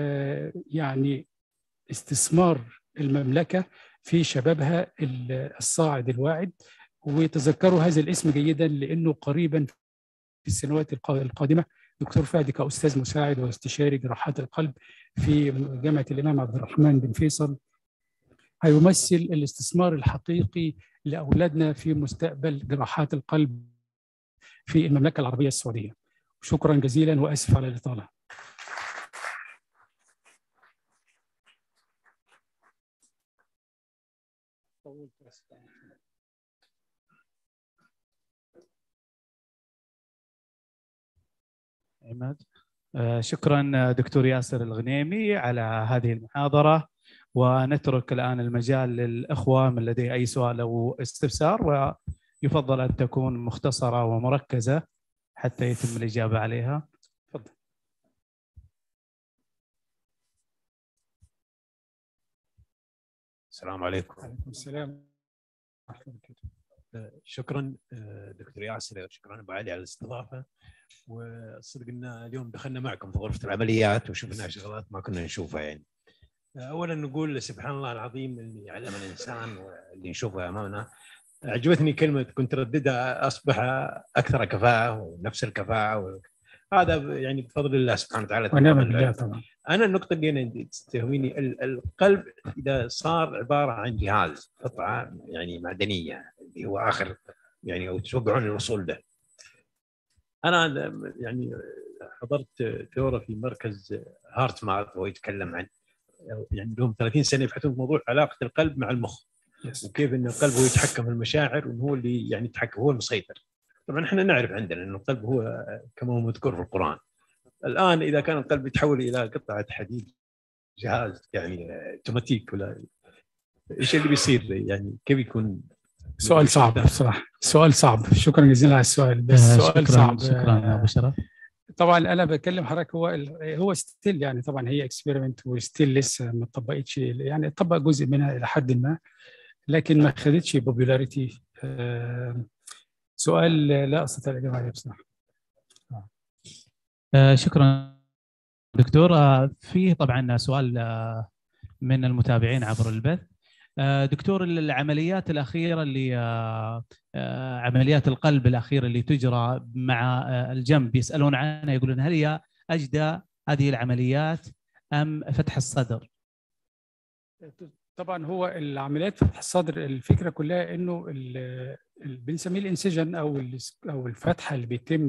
B: يعني استثمار المملكه في شبابها الصاعد الواعد وتذكروا هذا الاسم جيدا لانه قريبا في السنوات القادمه دكتور فهد كاستاذ مساعد واستشاري جراحات القلب في جامعه الامام عبد الرحمن بن فيصل هيمثل الاستثمار الحقيقي لاولادنا في مستقبل جراحات القلب في المملكه العربيه السعوديه. شكرا جزيلا واسف على الاطاله.
A: عماد شكرا دكتور ياسر الغنيمي على هذه المحاضره ونترك الان المجال للاخوه من لديه اي سؤال او استفسار ويفضل ان تكون مختصره ومركزه حتى يتم الاجابه عليها. تفضل.
C: السلام عليكم.
B: وعليكم السلام.
C: شكرا دكتور ياسر شكرا ابو علي على الاستضافه والصدق ان اليوم دخلنا معكم في غرفه العمليات وشفنا شغلات ما كنا نشوفها يعني. اولا نقول سبحان الله العظيم اللي علم الانسان واللي نشوفه امامنا عجبتني كلمه كنت ترددها اصبح اكثر كفاءه ونفس الكفاءه و... هذا يعني بفضل الله سبحانه وتعالى
B: ونعم بالله طبعا
C: انا النقطه اللي انا تستهويني القلب اذا صار عباره عن جهاز قطعه يعني معدنيه اللي هو اخر يعني او تتوقعون الوصول له انا يعني حضرت دوره في مركز هارت مارت وهو يتكلم عن يعني لهم 30 سنه يبحثون في موضوع علاقه القلب مع المخ yes. وكيف ان القلب هو يتحكم في المشاعر وانه هو اللي يعني يتحكم هو المسيطر طبعا احنا نعرف عندنا ان القلب هو كما هو مذكور في القران الان اذا كان القلب يتحول الى قطعه حديد جهاز يعني اوتوماتيك ولا ايش اللي بيصير يعني كيف يكون
B: سؤال صعب بصراحه سؤال صعب شكرا جزيلا على السؤال بس سؤال
A: شكرا
B: صعب
A: شكرا يا ابو شرف
B: طبعا انا بكلم حضرتك هو هو ستيل يعني طبعا هي اكسبيرمنت وستيل لسه ما اتطبقتش يعني اتطبق جزء منها الى حد ما لكن ما خدتش بوبولاريتي سؤال لا استطيع الاجابه عليه بصراحه
A: آه شكرا دكتور آه فيه طبعا سؤال آه من المتابعين عبر البث دكتور العمليات الاخيره اللي عمليات القلب الاخيره اللي تجرى مع الجنب يسالون عنها يقولون هل هي
D: اجدى هذه العمليات ام فتح الصدر؟
B: طبعا هو العمليات فتح الصدر الفكره كلها انه بنسميه الانسجن او او الفتحه اللي بيتم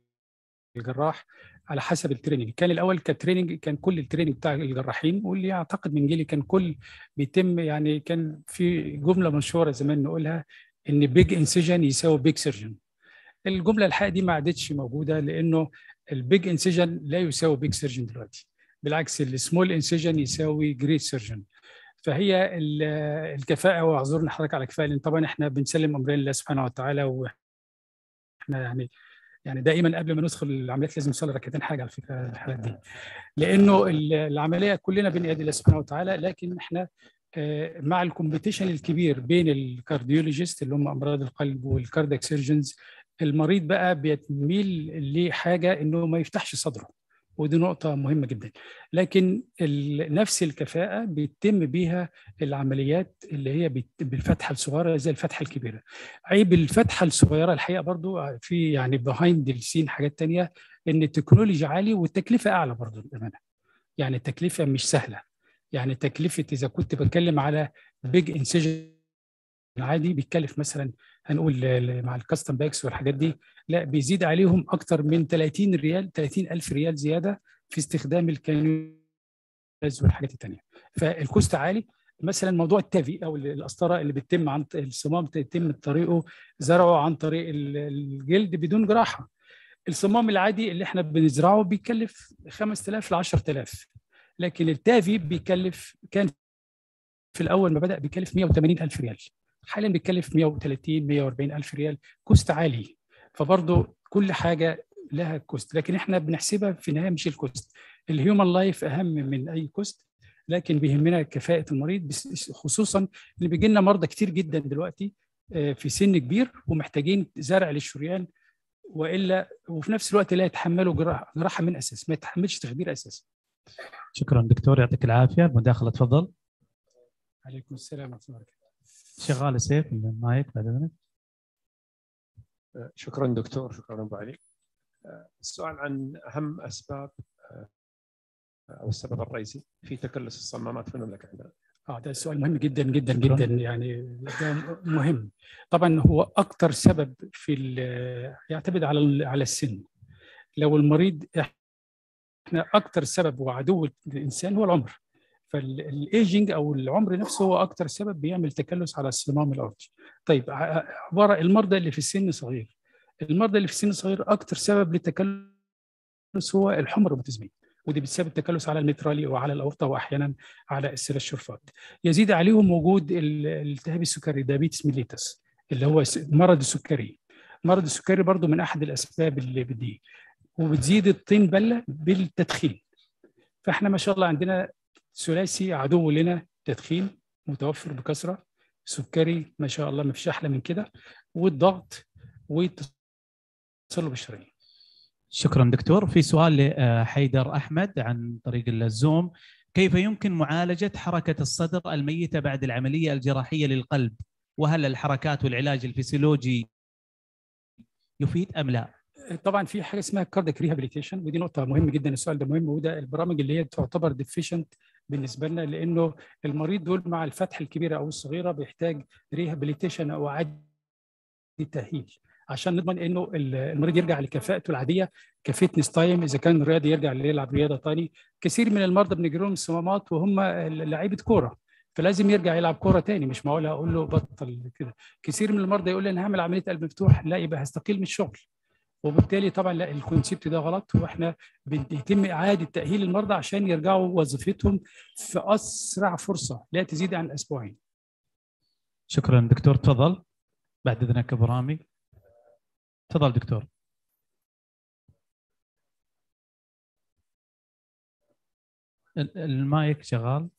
B: للجراح على حسب التريننج كان الاول كتريننج كان كل التريننج بتاع الجراحين واللي اعتقد من جيلي كان كل بيتم يعني كان في جمله مشهوره زمان نقولها ان بيج انسجن يساوي بيج سيرجن الجمله الحقيقه دي ما عادتش موجوده لانه البيج انسجن لا يساوي بيج سيرجن دلوقتي بالعكس السمول انسجن يساوي جريت سيرجن فهي الكفاءه واعذرنا حضرتك على كفاءه لان طبعا احنا بنسلم امرين لله سبحانه وتعالى واحنا يعني يعني دائما قبل ما ندخل العمليات لازم نصلي ركعتين حاجه على فكره الحالات دي لانه العمليه كلنا بنيد الله سبحانه وتعالى لكن احنا مع الكومبيتيشن الكبير بين الكارديولوجيست اللي هم امراض القلب والكاردياك سيرجنز المريض بقى بيميل لحاجه انه ما يفتحش صدره ودي نقطة مهمة جدا لكن نفس الكفاءة بيتم بيها العمليات اللي هي بالفتحة الصغيرة زي الفتحة الكبيرة عيب الفتحة الصغيرة الحقيقة برضو في يعني بيهايند السين حاجات تانية ان التكنولوجيا عالي والتكلفة اعلى برضو للأمانة يعني التكلفة مش سهلة يعني تكلفة إذا كنت بتكلم على بيج انسجن العادي بيتكلف مثلا هنقول مع الكاستم باكس والحاجات دي لا بيزيد عليهم اكتر من 30 ريال 30 الف ريال زياده في استخدام الكانيولاز والحاجات الثانيه فالكوست عالي مثلا موضوع التافي او القسطره اللي بتتم عن الصمام تتم طريقه زرعه عن طريق الجلد بدون جراحه الصمام العادي اللي احنا بنزرعه بيكلف 5000 ل 10000 لكن التافي بيكلف كان في الاول ما بدا بيكلف 180 الف ريال حاليا بيتكلف 130 140 الف ريال كوست عالي فبرضه كل حاجه لها كوست لكن احنا بنحسبها في النهايه مش الكوست الهيومن لايف اهم من اي كوست لكن بيهمنا كفاءه المريض خصوصا ان بيجي لنا مرضى كتير جدا دلوقتي في سن كبير ومحتاجين زرع للشريان والا وفي نفس الوقت لا يتحملوا جراحه من اساس ما يتحملش تخدير اساسا
D: شكرا دكتور يعطيك العافيه المداخله تفضل
B: عليكم السلام ورحمه الله
D: شغال سيف المايك بعد اذنك
E: شكرا دكتور شكرا ابو علي السؤال عن اهم اسباب او السبب الرئيسي في تكلس الصمامات في المملكه عندنا
B: اه ده سؤال مهم جدا جدا جدا يعني ده مهم طبعا هو اكثر سبب في يعتمد على على السن لو المريض احنا اكثر سبب وعدو الانسان هو العمر فالايجنج او العمر نفسه هو اكثر سبب بيعمل تكلس على الصمام الارضي. طيب عباره المرضى اللي في السن صغير المرضى اللي في السن صغير اكثر سبب للتكلس هو الحمى الروماتيزميه ودي بتسبب تكلس على المترالي وعلى الاورطه واحيانا على السيره الشرفات. يزيد عليهم وجود الالتهاب السكري دايابيتس ميليتس اللي هو مرض السكري. مرض السكري برضه من احد الاسباب اللي بدي وبتزيد الطين بله بالتدخين. فاحنا ما شاء الله عندنا ثلاثي عدو لنا تدخين متوفر بكثره سكري ما شاء الله ما فيش احلى من كده والضغط والتصلب الشرايين
D: شكرا دكتور في سؤال لحيدر احمد عن طريق الزوم كيف يمكن معالجه حركه الصدر الميته بعد العمليه الجراحيه للقلب وهل الحركات والعلاج الفسيولوجي يفيد ام لا؟
B: طبعا في حاجه اسمها كارديك ريهابيليتيشن ودي نقطه مهمه جدا السؤال ده مهم وده البرامج اللي هي تعتبر ديفيشنت بالنسبه لنا لانه المريض دول مع الفتحه الكبيره او الصغيره بيحتاج ريهابيليتيشن او اعاده تاهيل عشان نضمن انه المريض يرجع لكفاءته العاديه كفيتنس تايم اذا كان رياضي يرجع يلعب رياضه ثاني كثير من المرضى بنجي لهم صمامات وهم لعيبه كوره فلازم يرجع يلعب كوره تاني مش معقول اقول له بطل كده كثير من المرضى يقول لي انا هعمل عمليه قلب مفتوح لا يبقى هستقيل من الشغل وبالتالي طبعا لا الكونسيبت ده غلط واحنا بيتم اعاده تاهيل المرضى عشان يرجعوا وظيفتهم في اسرع فرصه لا تزيد عن اسبوعين.
D: شكرا دكتور تفضل بعد اذنك ابو رامي. تفضل دكتور. المايك شغال.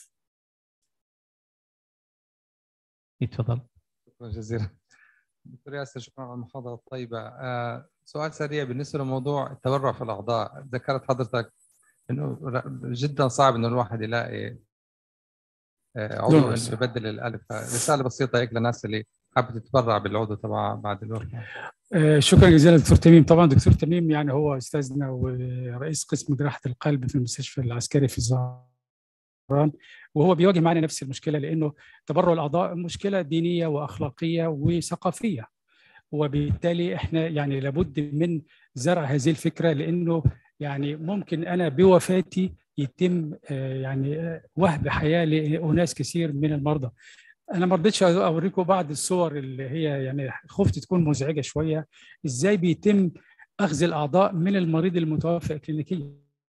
D: يتفضل.
F: شكرا جزيلا. دكتور ياسر شكرا على المحاضرة الطيبة آه سؤال سريع بالنسبة لموضوع التبرع في الأعضاء ذكرت حضرتك أنه جدا صعب أنه الواحد يلاقي آه عضو يبدل الألف رسالة بسيطة هيك للناس اللي حابة تتبرع بالعضو تبعها بعد الوفاة
B: آه، شكرا جزيلا دكتور تميم طبعا دكتور تميم يعني هو استاذنا ورئيس قسم جراحه القلب في المستشفى العسكري في الزهران وهو بيواجه معنا نفس المشكله لانه تبرع الاعضاء مشكله دينيه واخلاقيه وثقافيه وبالتالي احنا يعني لابد من زرع هذه الفكره لانه يعني ممكن انا بوفاتي يتم آه، يعني آه، وهب حياه لاناس كثير من المرضى انا ما رضيتش اوريكم بعض الصور اللي هي يعني خفت تكون مزعجه شويه ازاي بيتم اخذ الاعضاء من المريض المتوفى كلينيكيا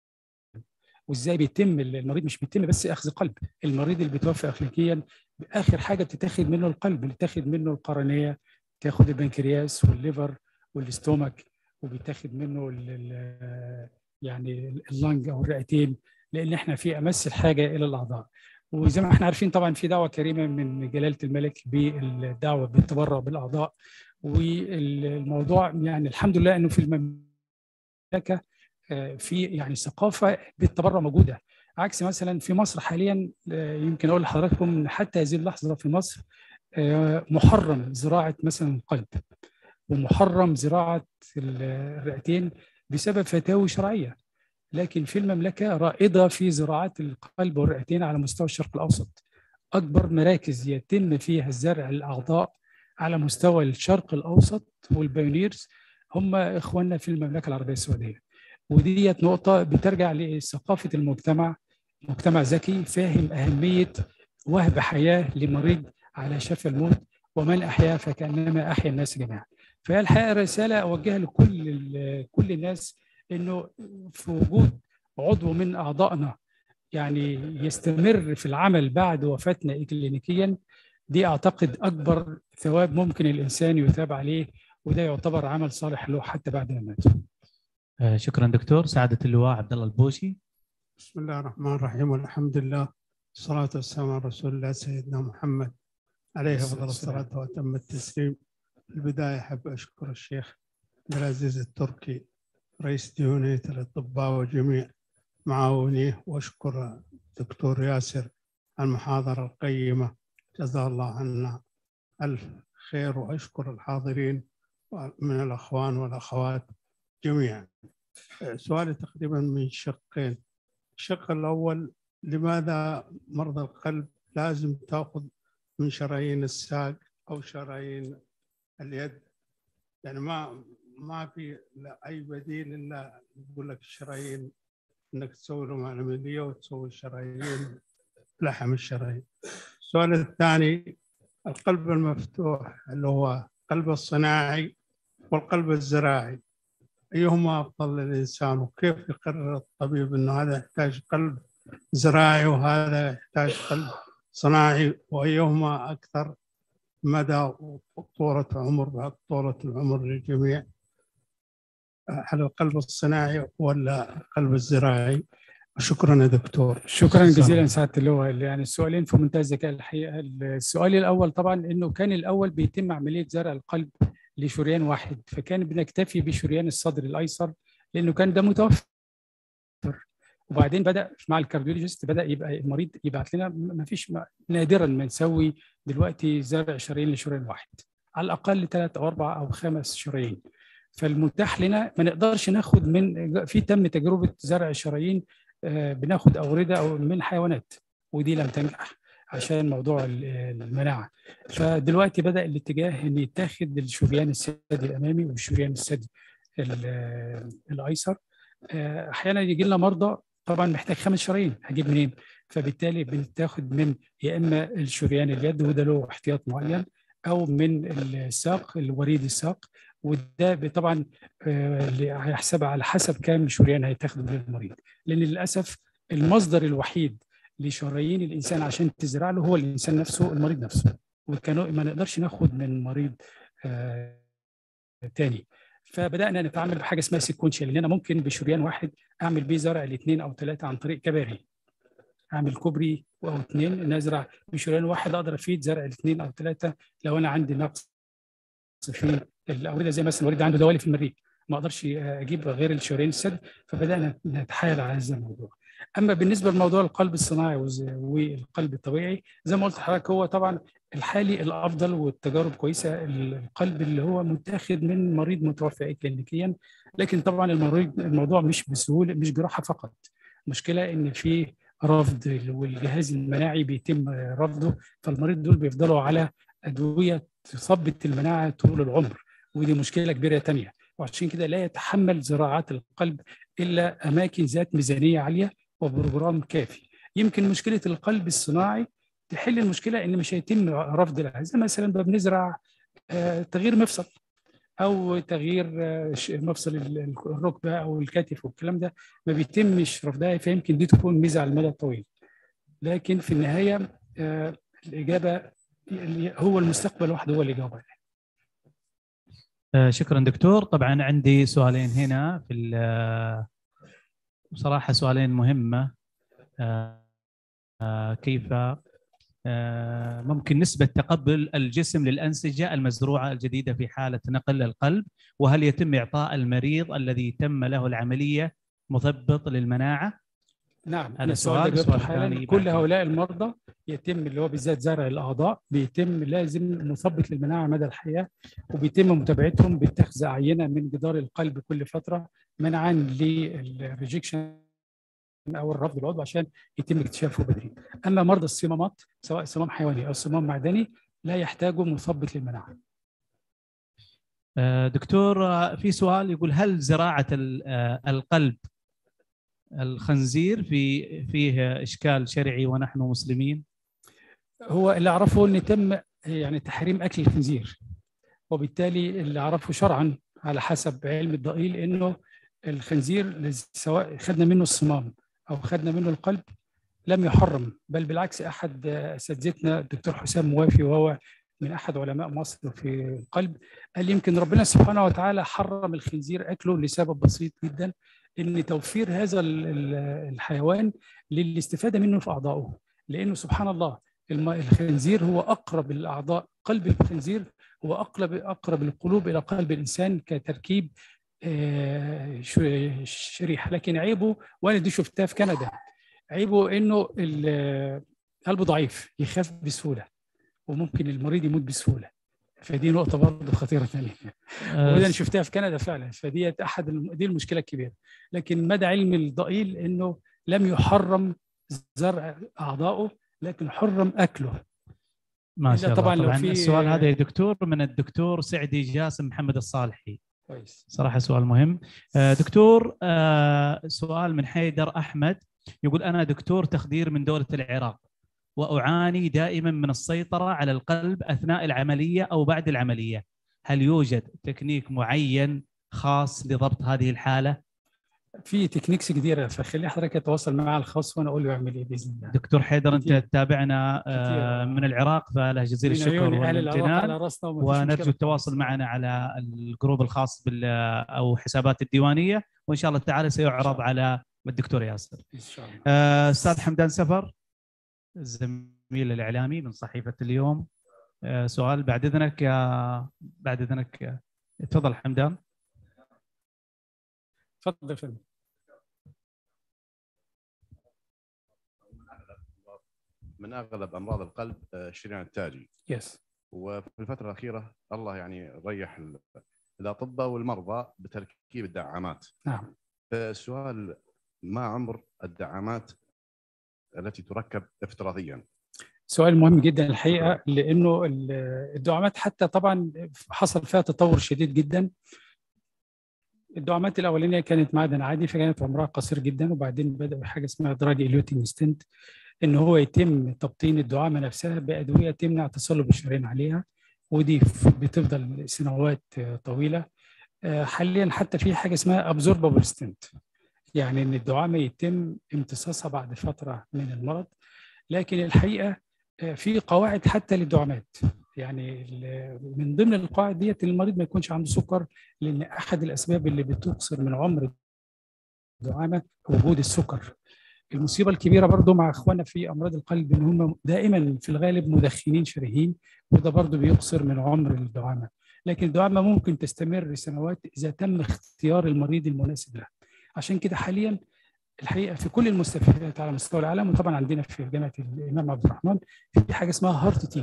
B: وازاي بيتم المريض مش بيتم بس اخذ قلب المريض اللي بيتوفى كلينيكيا اخر حاجه بتتاخد منه القلب بتاخد منه القرنيه تاخد البنكرياس والليفر والاستومك وبيتاخد منه ال يعني اللنج او الرئتين لان احنا في امس الحاجه الى الاعضاء وزي ما احنا عارفين طبعا في دعوه كريمه من جلاله الملك بالدعوه بالتبرع بالاعضاء والموضوع يعني الحمد لله انه في المملكه آه، في يعني ثقافه بالتبرع موجوده عكس مثلا في مصر حاليا آه، يمكن اقول لحضراتكم حتى هذه اللحظه في مصر آه، محرم زراعه مثلا القلب ومحرم زراعه الرئتين بسبب فتاوي شرعيه لكن في المملكه رائده في زراعه القلب والرئتين على مستوى الشرق الاوسط اكبر مراكز يتم فيها زرع الاعضاء على مستوى الشرق الاوسط والبايونيرز هم اخواننا في المملكه العربيه السعوديه وديت نقطه بترجع لثقافه المجتمع مجتمع ذكي فاهم اهميه وهب حياه لمريض على شفا الموت ومن احيا فكانما احيا الناس جميعا فهي الحقيقه رساله اوجهها لكل كل الناس انه في وجود عضو من اعضائنا يعني يستمر في العمل بعد وفاتنا كلينيكيا دي اعتقد اكبر ثواب ممكن الانسان يثاب عليه وده يعتبر عمل صالح له حتى بعد ما مات.
D: آه، شكرا دكتور سعاده اللواء عبد الله البوشي.
G: بسم الله الرحمن الرحيم والحمد لله والصلاة والسلام على رسول الله سيدنا محمد عليه أفضل الصلاة وأتم التسليم في البداية أحب أشكر الشيخ عبد العزيز التركي رئيس ديونية الأطباء وجميع معاونيه وأشكر الدكتور ياسر على المحاضرة القيمة جزاه الله عنا ألف خير وأشكر الحاضرين من الأخوان والأخوات جميعا سؤالي تقريبا من شقين الشق الأول لماذا مرضى القلب لازم تاخذ من شرايين الساق او شرايين اليد يعني ما ما في اي بديل الا يقول لك الشرايين انك تسوي لهم عمليه وتسوي شرايين لحم الشرايين. السؤال الثاني القلب المفتوح اللي هو القلب الصناعي والقلب الزراعي ايهما افضل للانسان وكيف يقرر الطبيب انه هذا يحتاج قلب زراعي وهذا يحتاج قلب صناعي وأيهما أكثر مدى وطولة عمر بعد طولة العمر للجميع هل القلب الصناعي ولا القلب الزراعي شكرا يا دكتور
B: شكرا جزيلا سعاده اللواء يعني السؤالين في منتهى الذكاء الحقيقه السؤال الاول طبعا انه كان الاول بيتم عمليه زرع القلب لشريان واحد فكان بنكتفي بشريان الصدر الايسر لانه كان ده متوفر وبعدين بدا مع الكارديولوجيست بدا يبقى المريض يبعت لنا ما فيش نادرا ما نسوي دلوقتي زرع شرايين لشريان واحد على الاقل ثلاث او اربع او خمس شرايين فالمتاح لنا ما نقدرش ناخد من في تم تجربه زرع شرايين آه، بناخد اورده او من حيوانات ودي لم تنجح عشان موضوع المناعه فدلوقتي بدا الاتجاه ان يتاخد الشريان الثدي الامامي والشريان الثدي الايسر آه، احيانا يجي لنا مرضى طبعا محتاج خمس شرايين هجيب منين؟ فبالتالي بتاخد من يا اما الشريان اليد وده له احتياط معين او من الساق الوريد الساق وده طبعا آه، هيحسبها على حسب كام شريان هيتاخده للمريض لان للاسف المصدر الوحيد لشرايين الانسان عشان تزرع له هو الانسان نفسه المريض نفسه وكانوا ما نقدرش ناخد من مريض آه تاني فبدانا نتعامل بحاجه اسمها سيكونشال ان انا ممكن بشريان واحد اعمل بيه زرع الاثنين او ثلاثه عن طريق كباري اعمل كوبري او اثنين نزرع بشريان واحد اقدر افيد زرع الاثنين او ثلاثه لو انا عندي نقص في الاورده زي مثلا الوريد عنده دوالي في المريء ما اقدرش اجيب غير الشرايين السد فبدانا نتحايل على هذا الموضوع اما بالنسبه لموضوع القلب الصناعي والقلب الطبيعي زي ما قلت لحضرتك هو طبعا الحالي الافضل والتجارب كويسه القلب اللي هو متاخد من مريض متوفى كلينيكيا لكن طبعا المريض الموضوع مش بسهوله مش جراحه فقط المشكله ان في رفض والجهاز المناعي بيتم رفضه فالمريض دول بيفضلوا على ادويه تثبت المناعه طول العمر ودي مشكله كبيره تانية وعشان كده لا يتحمل زراعات القلب الا اماكن ذات ميزانيه عاليه وبروجرام كافي يمكن مشكله القلب الصناعي تحل المشكله ان مش هيتم رفض العزة مثلا بنزرع تغيير مفصل او تغيير مفصل الركبه او الكتف والكلام ده ما بيتمش رفضها فيمكن دي تكون ميزه على المدى الطويل لكن في النهايه الاجابه هو المستقبل وحده هو اللي يجاوب عليه
D: شكرا دكتور طبعا عندي سؤالين هنا في بصراحه سؤالين مهمه كيف ممكن نسبة تقبل الجسم للأنسجة المزروعة الجديدة في حالة نقل القلب وهل يتم إعطاء المريض الذي تم له العملية مثبط للمناعة؟
B: نعم
D: هذا سؤال
B: سؤال حالا كل هؤلاء المرضى يتم اللي هو بالذات زرع الأعضاء بيتم لازم مثبط للمناعة مدى الحياة وبيتم متابعتهم باتخاذ عينة من جدار القلب كل فترة منعا للريجكشن او الرفض العضوي عشان يتم اكتشافه بدري اما مرضى الصمامات سواء صمام حيواني او صمام معدني لا يحتاجوا مثبط للمناعه
D: دكتور في سؤال يقول هل زراعه القلب الخنزير في فيه اشكال شرعي ونحن مسلمين
B: هو اللي اعرفه ان تم يعني تحريم اكل الخنزير وبالتالي اللي اعرفه شرعا على حسب علم الضئيل انه الخنزير سواء خدنا منه الصمام او خدنا منه القلب لم يحرم بل بالعكس احد اساتذتنا الدكتور حسام موافي وهو من احد علماء مصر في القلب قال يمكن ربنا سبحانه وتعالى حرم الخنزير اكله لسبب بسيط جدا ان توفير هذا الحيوان للاستفاده منه في اعضائه لانه سبحان الله الخنزير هو اقرب الاعضاء قلب الخنزير هو اقرب اقرب القلوب الى قلب الانسان كتركيب شريحه لكن عيبه وانا دي شفتها في كندا عيبه انه قلبه ضعيف يخاف بسهوله وممكن المريض يموت بسهوله فدي نقطه برضه خطيره ثانيه وده انا شفتها في كندا فعلا فدي احد دي المشكله الكبيره لكن مدى علم الضئيل انه لم يحرم زرع اعضائه لكن حرم اكله
D: ما شاء الله طبعا, طبعاً لو في السؤال هذا يا دكتور من الدكتور سعدي جاسم محمد الصالحي
B: كويس
D: صراحه سؤال مهم دكتور سؤال من حيدر احمد يقول انا دكتور تخدير من دوله العراق واعاني دائما من السيطره على القلب اثناء العمليه او بعد العمليه هل يوجد تكنيك معين خاص لضبط هذه الحاله
B: في تكنيكس كثيره فخلي حضرتك يتواصل مع الخاص وانا اقول له يعمل ايه باذن الله
D: دكتور حيدر انت تتابعنا من العراق فله جزيل الشكر والامتنان ونرجو التواصل معنا على الجروب الخاص بال او حسابات الديوانيه وان شاء الله تعالى سيعرض على الدكتور ياسر
B: ان شاء الله
D: استاذ حمدان سفر الزميل الاعلامي من صحيفه اليوم سؤال بعد اذنك يا بعد اذنك تفضل حمدان
B: تفضل فندم
H: من اغلب امراض القلب الشريان التاجي
B: يس
H: وفي الفتره الاخيره الله يعني ريح الاطباء والمرضى بتركيب الدعامات
B: نعم
H: فالسؤال ما عمر الدعامات التي تركب افتراضيا
B: سؤال مهم جدا الحقيقه لانه الدعامات حتى طبعا حصل فيها تطور شديد جدا الدعامات الاولانيه كانت معدن عادي فكانت عمرها قصير جدا وبعدين بداوا حاجه اسمها دراج اليوتين ستنت ان هو يتم تبطين الدعامه نفسها بادويه تمنع تصلب الشرايين عليها ودي بتفضل سنوات طويله حاليا حتى في حاجه اسمها ابزوربابل ستنت يعني ان الدعامه يتم امتصاصها بعد فتره من المرض لكن الحقيقه في قواعد حتى للدعامات يعني من ضمن القواعد ديت المريض ما يكونش عنده سكر لان احد الاسباب اللي بتقصر من عمر الدعامه وجود السكر المصيبه الكبيره برضو مع اخواننا في امراض القلب ان هم دائما في الغالب مدخنين شرهين وده برضو بيقصر من عمر الدعامه لكن الدعامه ممكن تستمر لسنوات اذا تم اختيار المريض المناسب لها عشان كده حاليا الحقيقه في كل المستشفيات على مستوى العالم وطبعا عندنا في جامعه الامام عبد الرحمن في حاجه اسمها هارت تيم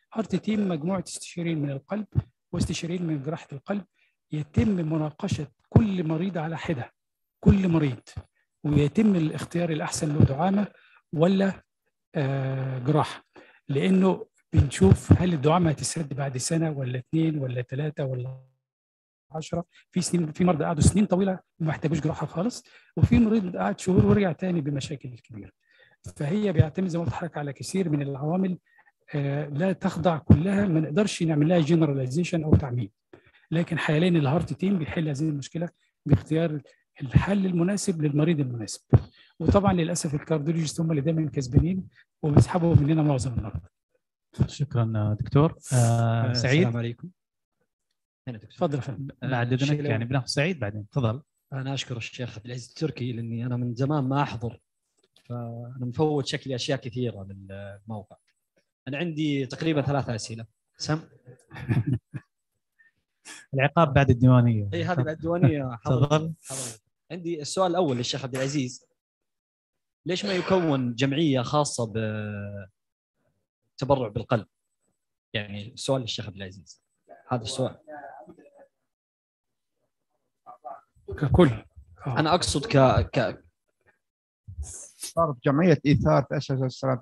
B: هارت تيم مجموعه استشاريين من القلب واستشاريين من جراحه القلب يتم مناقشه كل مريض على حده كل مريض ويتم الاختيار الاحسن له دعامه ولا آه جراحه لانه بنشوف هل الدعامه هتسد بعد سنه ولا اثنين ولا ثلاثه ولا 10 في سنين في مرضى قعدوا سنين طويله وما احتاجوش جراحه خالص وفي مريض قعد شهور ورجع تاني بمشاكل كبيره فهي بيعتمد زي ما قلت لحضرتك على كثير من العوامل آه لا تخضع كلها ما نقدرش نعمل لها جنراليزيشن او تعميم لكن حاليا الهارت تيم بيحل هذه المشكله باختيار الحل المناسب للمريض المناسب وطبعا للاسف الكارديولوجيست هم اللي دايما كسبانين وبيسحبوا مننا معظم المرضى
D: شكرا دكتور آه سعيد
I: السلام عليكم هنا دكتور
B: تفضل يا فندم
D: بعد
I: الشيء
D: اذنك
I: الأول-
D: يعني بناخذ سعيد بعدين تفضل
I: انا اشكر الشيخ عبد العزيز التركي لاني انا من زمان ما احضر فانا مفوت شكلي اشياء كثيره للموقع انا عندي تقريبا ثلاث اسئله سم
D: العقاب بعد الديوانيه
I: اي هذه بعد الديوانيه
D: تفضل.
I: حضرتك. عندي السؤال الاول للشيخ عبد العزيز ليش ما يكون جمعيه خاصه بالتبرع بالقلب؟ يعني السؤال للشيخ عبد العزيز هذا السؤال
B: ككل آه.
I: انا اقصد ك... ك...
J: صارت جمعية إيثار تأسست سنة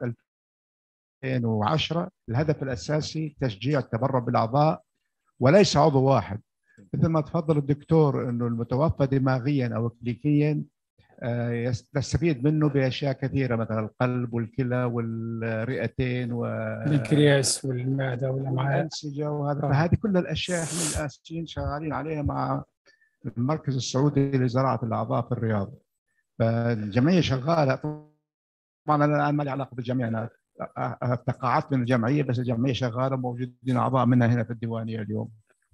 J: 2010 الهدف الأساسي تشجيع التبرع بالأعضاء وليس عضو واحد مثل ما تفضل الدكتور أنه المتوفى دماغيا أو كلينيكيا آه، يس- نستفيد منه بأشياء كثيرة مثلا القلب والكلى والرئتين
B: البنكرياس والمعده والامعاء
J: والأنسجة وهذا
B: آه.
J: فهذه كل الأشياء احنا الآسيين شغالين عليها مع المركز السعودي لزراعة الأعضاء في الرياض فالجمعية شغالة طبعا أنا الآن ما لي علاقة بالجمعية أنا تقاعدت من الجمعية بس الجمعية شغالة موجودين أعضاء منها هنا في الديوانية اليوم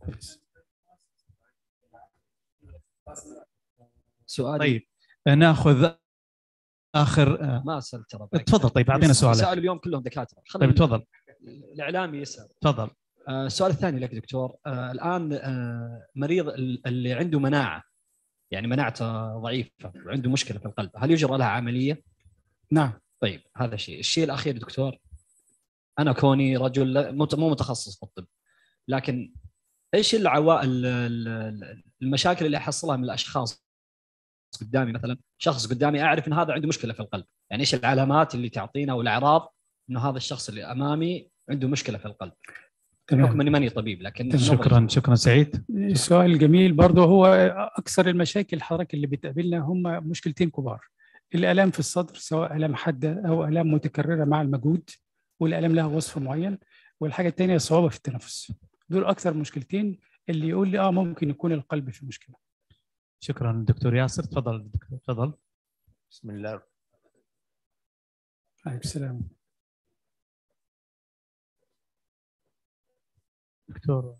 I: سؤالي
D: طيب ناخذ اخر آه،
I: ما اسال ترى
D: تفضل طيب اعطينا سؤالك
I: سؤال اليوم كلهم دكاتره
D: طيب تفضل
I: الاعلامي يسال
D: تفضل
I: آه، السؤال الثاني لك دكتور آه، الان آه، مريض ال- اللي عنده مناعه يعني مناعته ضعيفه وعنده مشكله في القلب هل يجرى لها عمليه؟
B: نعم
I: طيب هذا شيء الشيء الاخير دكتور انا كوني رجل لا- مو مو متخصص في الطب لكن ايش العوائل المشاكل اللي احصلها من الاشخاص قدامي مثلا شخص قدامي اعرف ان هذا عنده مشكله في القلب يعني ايش العلامات اللي تعطينا والاعراض انه هذا الشخص اللي امامي عنده مشكله في القلب
B: تمام
I: بحكم اني ماني طبيب لكن
D: شكرا شكرا سعيد
B: سؤال جميل برضه هو اكثر المشاكل حضرتك اللي بتقابلنا هم مشكلتين كبار الالام في الصدر سواء الام حاده او الام متكرره مع المجهود والالام لها وصف معين والحاجه الثانيه الصعوبه في التنفس دول اكثر مشكلتين اللي يقول لي اه ممكن يكون القلب في مشكله
D: شكرا دكتور ياسر تفضل دكتور تفضل
C: بسم الله
B: عليكم السلام
D: دكتور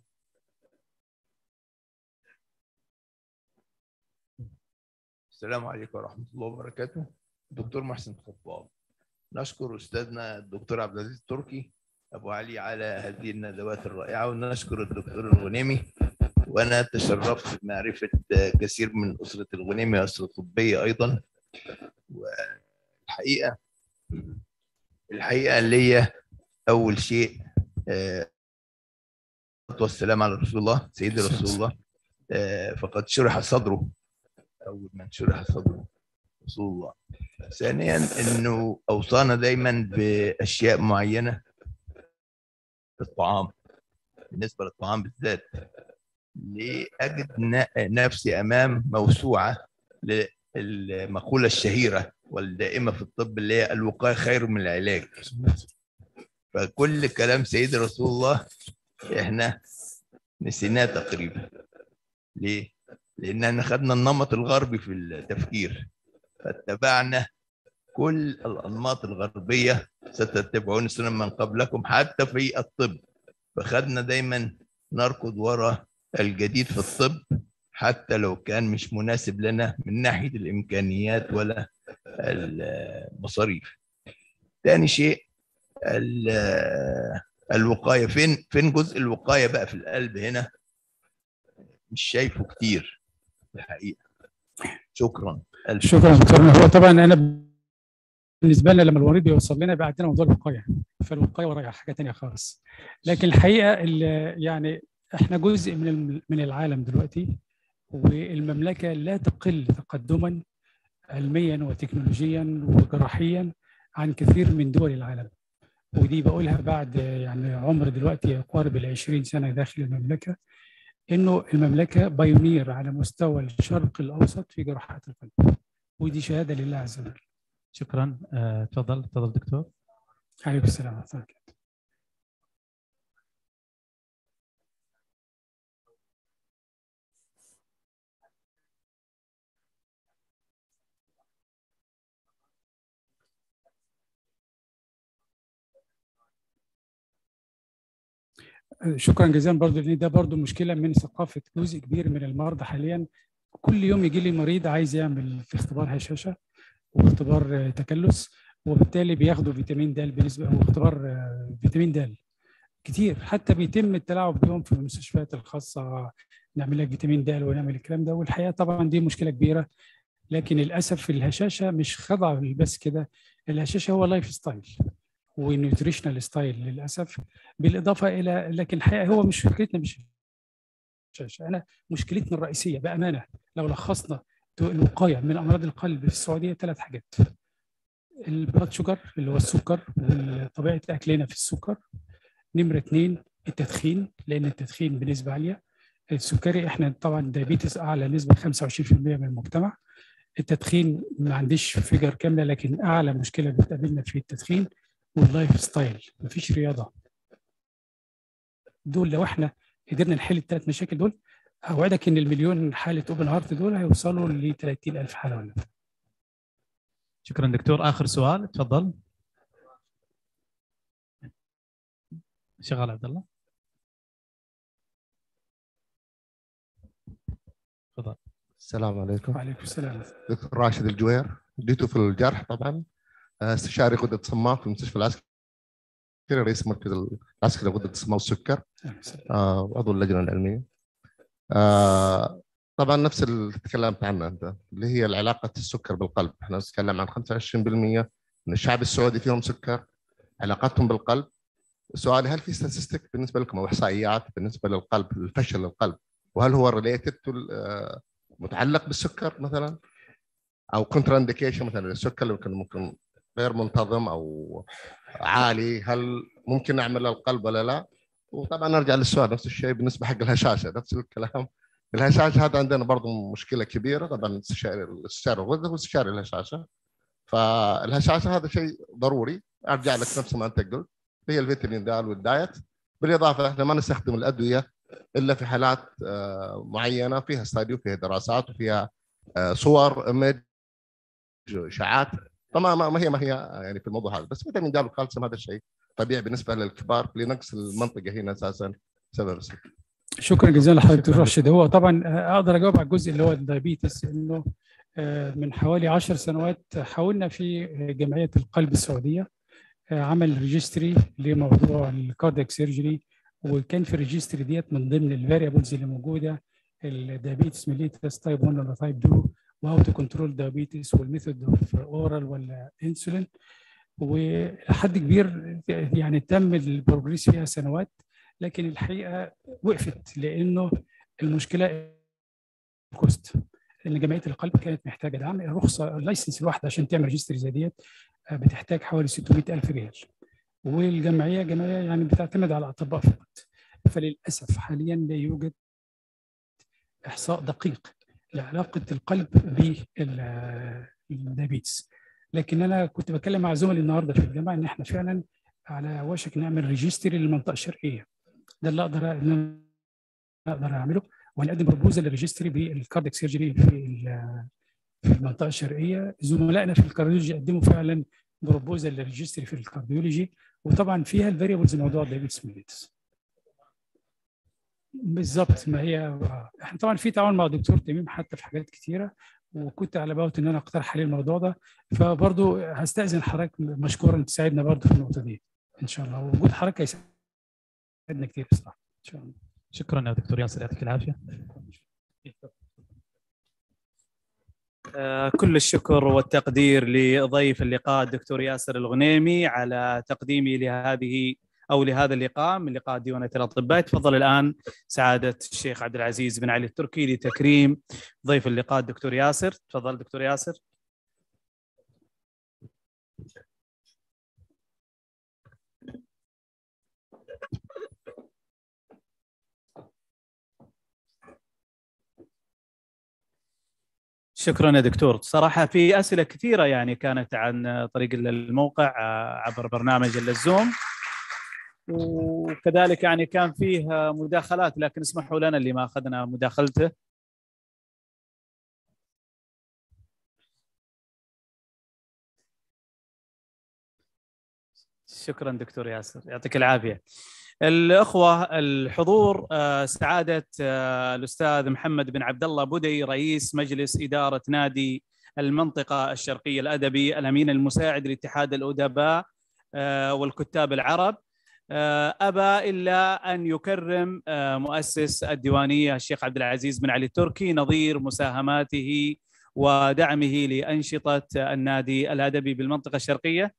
K: السلام عليكم ورحمة الله وبركاته دكتور محسن خطاب نشكر أستاذنا الدكتور عبد العزيز التركي أبو علي على هذه الندوات الرائعة ونشكر الدكتور الغنيمي وأنا تشرفت بمعرفة كثير من أسرة الغنيمي أسرة طبية أيضا والحقيقة الحقيقة ليا أول شيء آه، والسلام على رسول الله سيدي رسول الله آه، فقد شرح صدره أول من شرح صدره رسول الله ثانيا انه اوصانا دايما باشياء معينه في الطعام بالنسبه للطعام بالذات لاجد ن- نفسي امام موسوعه للمقوله الشهيره والدائمه في الطب اللي هي الوقايه خير من العلاج فكل كلام سيدي رسول الله احنا نسيناه تقريبا ليه؟ لان خدنا النمط الغربي في التفكير فاتبعنا كل الانماط الغربيه ستتبعون سنن من قبلكم حتى في الطب فخدنا دايما نركض وراء الجديد في الطب حتى لو كان مش مناسب لنا من ناحيه الامكانيات ولا المصاريف. ثاني شيء ال- الوقايه فين فين جزء الوقايه بقى في القلب هنا مش شايفه كتير الحقيقه شكرا ألف
B: شكرا دكتور هو طبعا انا بالنسبه لنا لما المريض بيوصل لنا بيبقى عندنا موضوع الوقايه فالوقايه وراها حاجه ثانيه خالص لكن الحقيقه ال- يعني احنا جزء من الم- من العالم دلوقتي والمملكه لا تقل تقدما علميا وتكنولوجيا وجراحيا عن كثير من دول العالم ودي بقولها بعد يعني عمر دلوقتي يقارب ال 20 سنه داخل المملكه انه المملكه بايونير على مستوى الشرق الاوسط في جراحات القلب ودي شهاده لله عز وجل
D: شكرا آه، تفضل تفضل دكتور
B: عليكم السلام ورحمه الله شكرا جزيلا برضو لان ده برضو مشكله من ثقافه جزء كبير من المرضى حاليا كل يوم يجي لي مريض عايز يعمل اختبار هشاشه واختبار آه، تكلس وبالتالي بياخدوا فيتامين د بالنسبه او اختبار آه، فيتامين د كتير حتى بيتم التلاعب بهم في المستشفيات الخاصه نعمل لك فيتامين د ونعمل الكلام ده والحقيقه طبعا دي مشكله كبيره لكن للاسف الهشاشه مش خضع بس كده الهشاشه هو لايف ستايل ونيوتريشنال ستايل للاسف بالاضافه الى لكن الحقيقه هو مش فكرتنا مش الشاشه انا مشكلتنا الرئيسيه بامانه لو لخصنا الوقايه من امراض القلب في السعوديه ثلاث حاجات البلاد شوجر اللي هو السكر وطبيعه اكلنا في السكر نمره اثنين التدخين لان التدخين بنسبه عاليه السكري احنا طبعا دايابيتس اعلى نسبه 25% من المجتمع التدخين ما عنديش فيجر كامله لكن اعلى مشكله بتقابلنا في التدخين واللايف ستايل مفيش رياضه دول لو احنا قدرنا نحل الثلاث مشاكل دول اوعدك ان المليون حاله اوبن هارت دول هيوصلوا ل 30000 حاله ولا
D: شكرا دكتور اخر سؤال تفضل شغال عبد الله تفضل
L: السلام عليكم
B: وعليكم السلام
L: دكتور راشد الجوير جيتوا في الجرح طبعا آه، استشاري غدة الصمام في المستشفى العسكري رئيس مركز العسكري لغدة الصمام والسكر آه، وعضو اللجنة العلمية آه، طبعا نفس اللي تكلمت عنه انت اللي هي العلاقة السكر بالقلب احنا نتكلم عن 25% من الشعب السعودي فيهم سكر علاقتهم بالقلب سؤالي هل في ستاتستيك بالنسبه لكم او احصائيات بالنسبه للقلب الفشل للقلب وهل هو ريليتد متعلق بالسكر مثلا او كونترا انديكيشن مثلا السكر اللي ممكن ممكن غير منتظم او عالي هل ممكن نعمل القلب ولا لا؟ وطبعا نرجع للسؤال نفس الشيء بالنسبه حق الهشاشه نفس الكلام الهشاشه هذا عندنا برضه مشكله كبيره طبعا استشاري استشاري الغده واستشاري الهشاشه فالهشاشه هذا شيء ضروري ارجع لك نفس ما انت قلت هي الفيتامين د والدايت بالاضافه احنا ما نستخدم الادويه الا في حالات آه، معينه فيها ستادي وفيها دراسات وفيها آه، صور ايمج اشاعات فما ما ما هي ما هي يعني في الموضوع هذا بس فيتامين د والكالسيوم هذا الشيء طبيعي بالنسبه للكبار لنقص المنطقه هنا اساسا سبب السكر
B: شكرا جزيلا لحضرتك دكتور راشد هو طبعا اقدر اجاوب على الجزء اللي هو الدايابيتس انه آه، من حوالي 10 سنوات حاولنا في جمعيه القلب السعوديه آه، عمل ريجستري لموضوع الكاردياك سيرجري وكان في الريجستري ديت من ضمن الفاريبلز اللي موجوده الدايابيتس ميليتس تايب 1 ولا تايب 2 وهاو تو كنترول دايابيتس والميثود اوف اورال ولا انسولين ولحد كبير يعني تم البروجريس فيها سنوات لكن الحقيقه وقفت لانه المشكله كوست ان جمعيه القلب كانت محتاجه دعم الرخصه اللايسنس الواحده عشان تعمل ريجستري زي ديت آه، بتحتاج حوالي 600000 ريال والجمعيه جمعيه يعني بتعتمد على اطباء فقط فللاسف حاليا لا يوجد احصاء دقيق لعلاقه القلب بالدايابيتس لكن انا كنت بتكلم مع زملائي النهارده في الجامعه ان احنا فعلا على وشك نعمل ريجستري للمنطقه الشرقيه ده اللي اقدر ان أنا اقدر اعمله وهنقدم بروبوزال للريجستري بالكارديك سيرجري في ال- في المنطقه الشرقيه زملائنا في الكارديولوجي قدموا فعلا بروبوزال للريجستري في الكارديولوجي وطبعا فيها الفاريبلز موضوع الدايابيتس ميليتس بالظبط ما هي آه. احنا طبعا في تعاون مع دكتور تميم حتى في حاجات كتيره وكنت على باوت ان انا اقترح عليه الموضوع ده فبرضو هستاذن حضرتك مشكورا تساعدنا برضو في النقطه دي ان شاء الله وجود حضرتك هيساعدنا كتير بصراحه ان شاء الله
D: شكرا يا دكتور ياسر يعطيك العافيه
A: آه، كل الشكر والتقدير لضيف اللقاء الدكتور ياسر الغنيمي على تقديمي لهذه او لهذا اللقاء من لقاء ديوانيه الاطباء تفضل الان سعاده الشيخ عبد العزيز بن علي التركي لتكريم ضيف اللقاء الدكتور ياسر تفضل دكتور ياسر شكرا يا دكتور صراحة في أسئلة كثيرة يعني كانت عن طريق الموقع آه، عبر برنامج الزوم وكذلك يعني كان فيه مداخلات لكن اسمحوا لنا اللي ما أخذنا مداخلته شكرا دكتور ياسر يعطيك العافية الأخوة الحضور آه، سعادة آه، الأستاذ محمد بن عبد الله بدي رئيس مجلس إدارة نادي المنطقة الشرقية الأدبي الأمين المساعد لاتحاد الأدباء آه، والكتاب العرب أبى إلا أن يكرم مؤسس الديوانية الشيخ عبد العزيز بن علي التركي نظير مساهماته ودعمه لأنشطة النادي الأدبي بالمنطقة الشرقية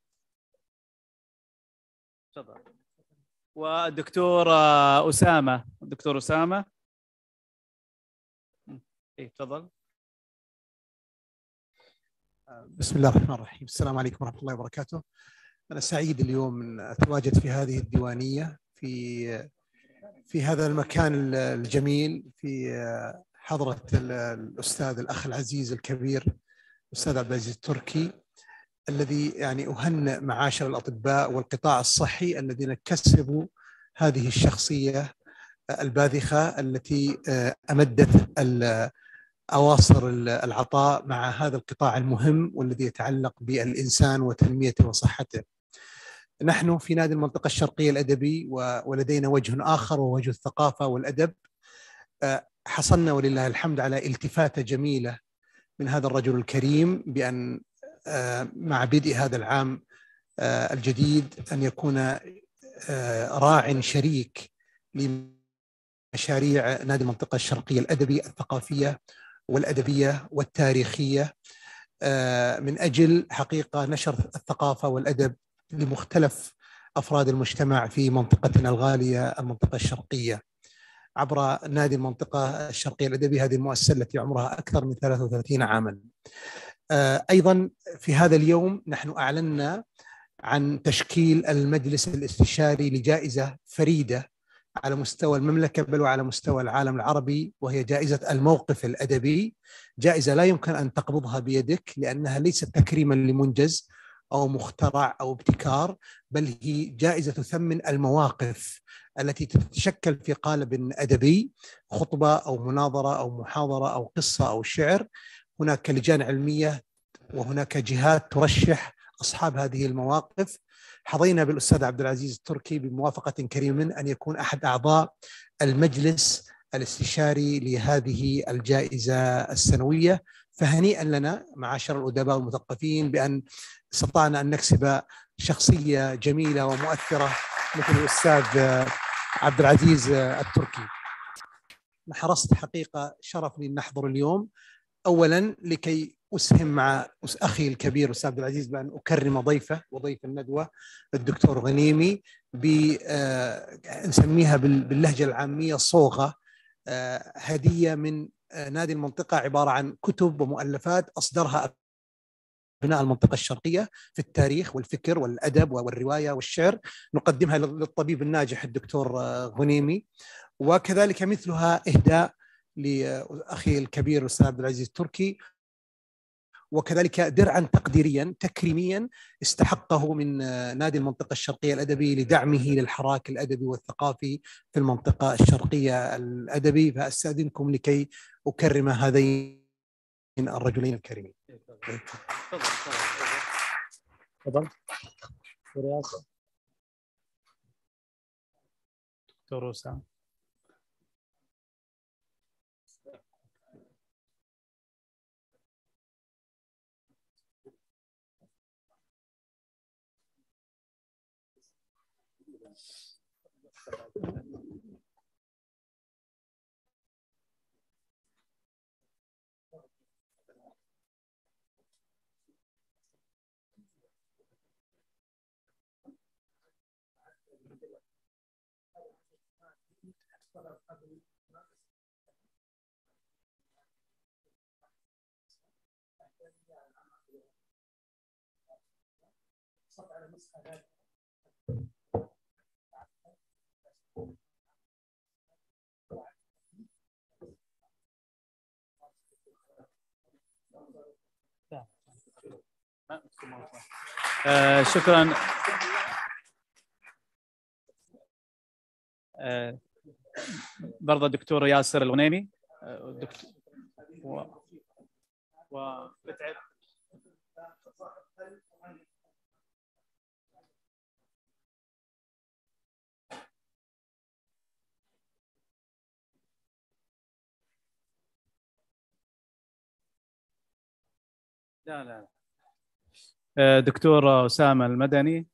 A: تفضل والدكتور اسامه الدكتور اسامه اي تفضل
M: بسم الله الرحمن الرحيم السلام عليكم ورحمه الله وبركاته انا سعيد اليوم ان اتواجد في هذه الديوانيه في في هذا المكان الجميل في حضره الاستاذ الاخ العزيز الكبير الاستاذ عبد العزيز التركي الذي يعني اهنئ معاشر الاطباء والقطاع الصحي الذين كسبوا هذه الشخصيه الباذخه التي امدت اواصر العطاء مع هذا القطاع المهم والذي يتعلق بالانسان وتنميته وصحته. نحن في نادي المنطقه الشرقيه الادبي ولدينا وجه اخر ووجه الثقافه والادب. حصلنا ولله الحمد على التفاته جميله من هذا الرجل الكريم بان مع بدء هذا العام الجديد ان يكون راع شريك لمشاريع نادي المنطقه الشرقيه الادبي الثقافيه والادبيه والتاريخيه من اجل حقيقه نشر الثقافه والادب لمختلف افراد المجتمع في منطقتنا الغاليه المنطقه الشرقيه عبر نادي المنطقه الشرقيه الادبي هذه المؤسسه التي عمرها اكثر من 33 عاما. ايضا في هذا اليوم نحن اعلنا عن تشكيل المجلس الاستشاري لجائزه فريده على مستوى المملكه بل وعلى مستوى العالم العربي وهي جائزه الموقف الادبي، جائزه لا يمكن ان تقبضها بيدك لانها ليست تكريما لمنجز او مخترع او ابتكار بل هي جائزه تثمن المواقف التي تتشكل في قالب ادبي خطبه او مناظره او محاضره او قصه او شعر هناك لجان علميه وهناك جهات ترشح اصحاب هذه المواقف حظينا بالاستاذ عبد العزيز التركي بموافقه كريم ان يكون احد اعضاء المجلس الاستشاري لهذه الجائزه السنويه فهنيئا لنا معاشر الادباء والمثقفين بان استطعنا ان نكسب شخصيه جميله ومؤثره مثل الاستاذ عبد العزيز التركي. حرصت حقيقه شرف لي ان احضر اليوم اولا لكي اسهم مع اخي الكبير استاذ عبد العزيز بان اكرم ضيفه وضيف الندوه الدكتور غنيمي ب نسميها باللهجه العاميه صوغه هديه من نادي المنطقه عباره عن كتب ومؤلفات اصدرها ابناء المنطقه الشرقيه في التاريخ والفكر والادب والروايه والشعر نقدمها للطبيب الناجح الدكتور غنيمي وكذلك مثلها اهداء لاخي الكبير الاستاذ عبد العزيز التركي وكذلك درعا تقديريا تكريميا استحقه من نادي المنطقة الشرقية الأدبي لدعمه للحراك الأدبي والثقافي في المنطقة الشرقية الأدبي فأستأذنكم لكي أكرم هذين الرجلين الكريمين
A: تفضل دكتور اسامه آه شكرا آه برضه الدكتور ياسر الغنيمي آه، دكتور و... و... بتعب. لا لا آه، دكتور أسامة المدني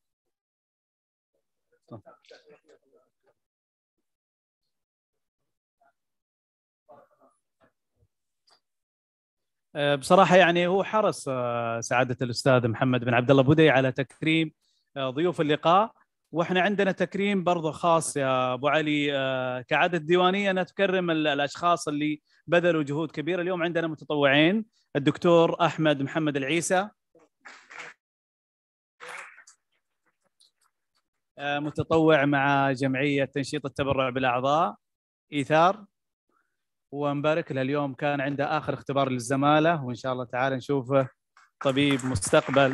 A: آه، بصراحة يعني هو حرص آه، سعادة الأستاذ محمد بن عبد الله بودي على تكريم آه، ضيوف اللقاء واحنا عندنا تكريم برضه خاص يا ابو علي آه، كعاده ديوانيه انها تكرم ال- الاشخاص اللي بذلوا جهود كبيره اليوم عندنا متطوعين الدكتور احمد محمد العيسى آه، متطوع مع جمعيه تنشيط التبرع بالاعضاء ايثار ونبارك له اليوم كان عنده اخر اختبار للزماله وان شاء الله تعالى نشوفه طبيب مستقبل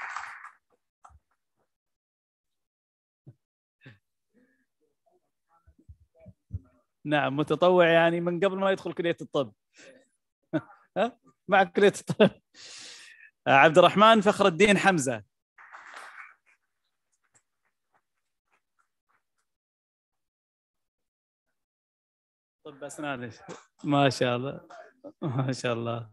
A: نعم متطوع يعني من قبل ما يدخل كليه الطب ها مع كليه الطب عبد الرحمن فخر الدين حمزه طب اسنان ما شاء الله ما شاء الله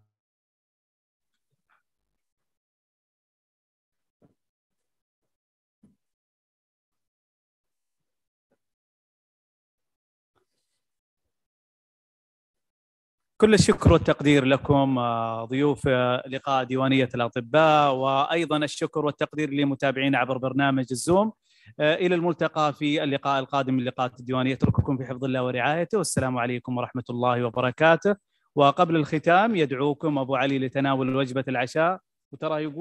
A: كل الشكر والتقدير لكم آه، ضيوف آه، لقاء ديوانية الأطباء وأيضا الشكر والتقدير لمتابعينا عبر برنامج الزوم آه، إلى الملتقى في اللقاء القادم من لقاءات الديوانية أترككم في حفظ الله ورعايته والسلام عليكم ورحمة الله وبركاته وقبل الختام يدعوكم أبو علي لتناول وجبة العشاء وترى يقول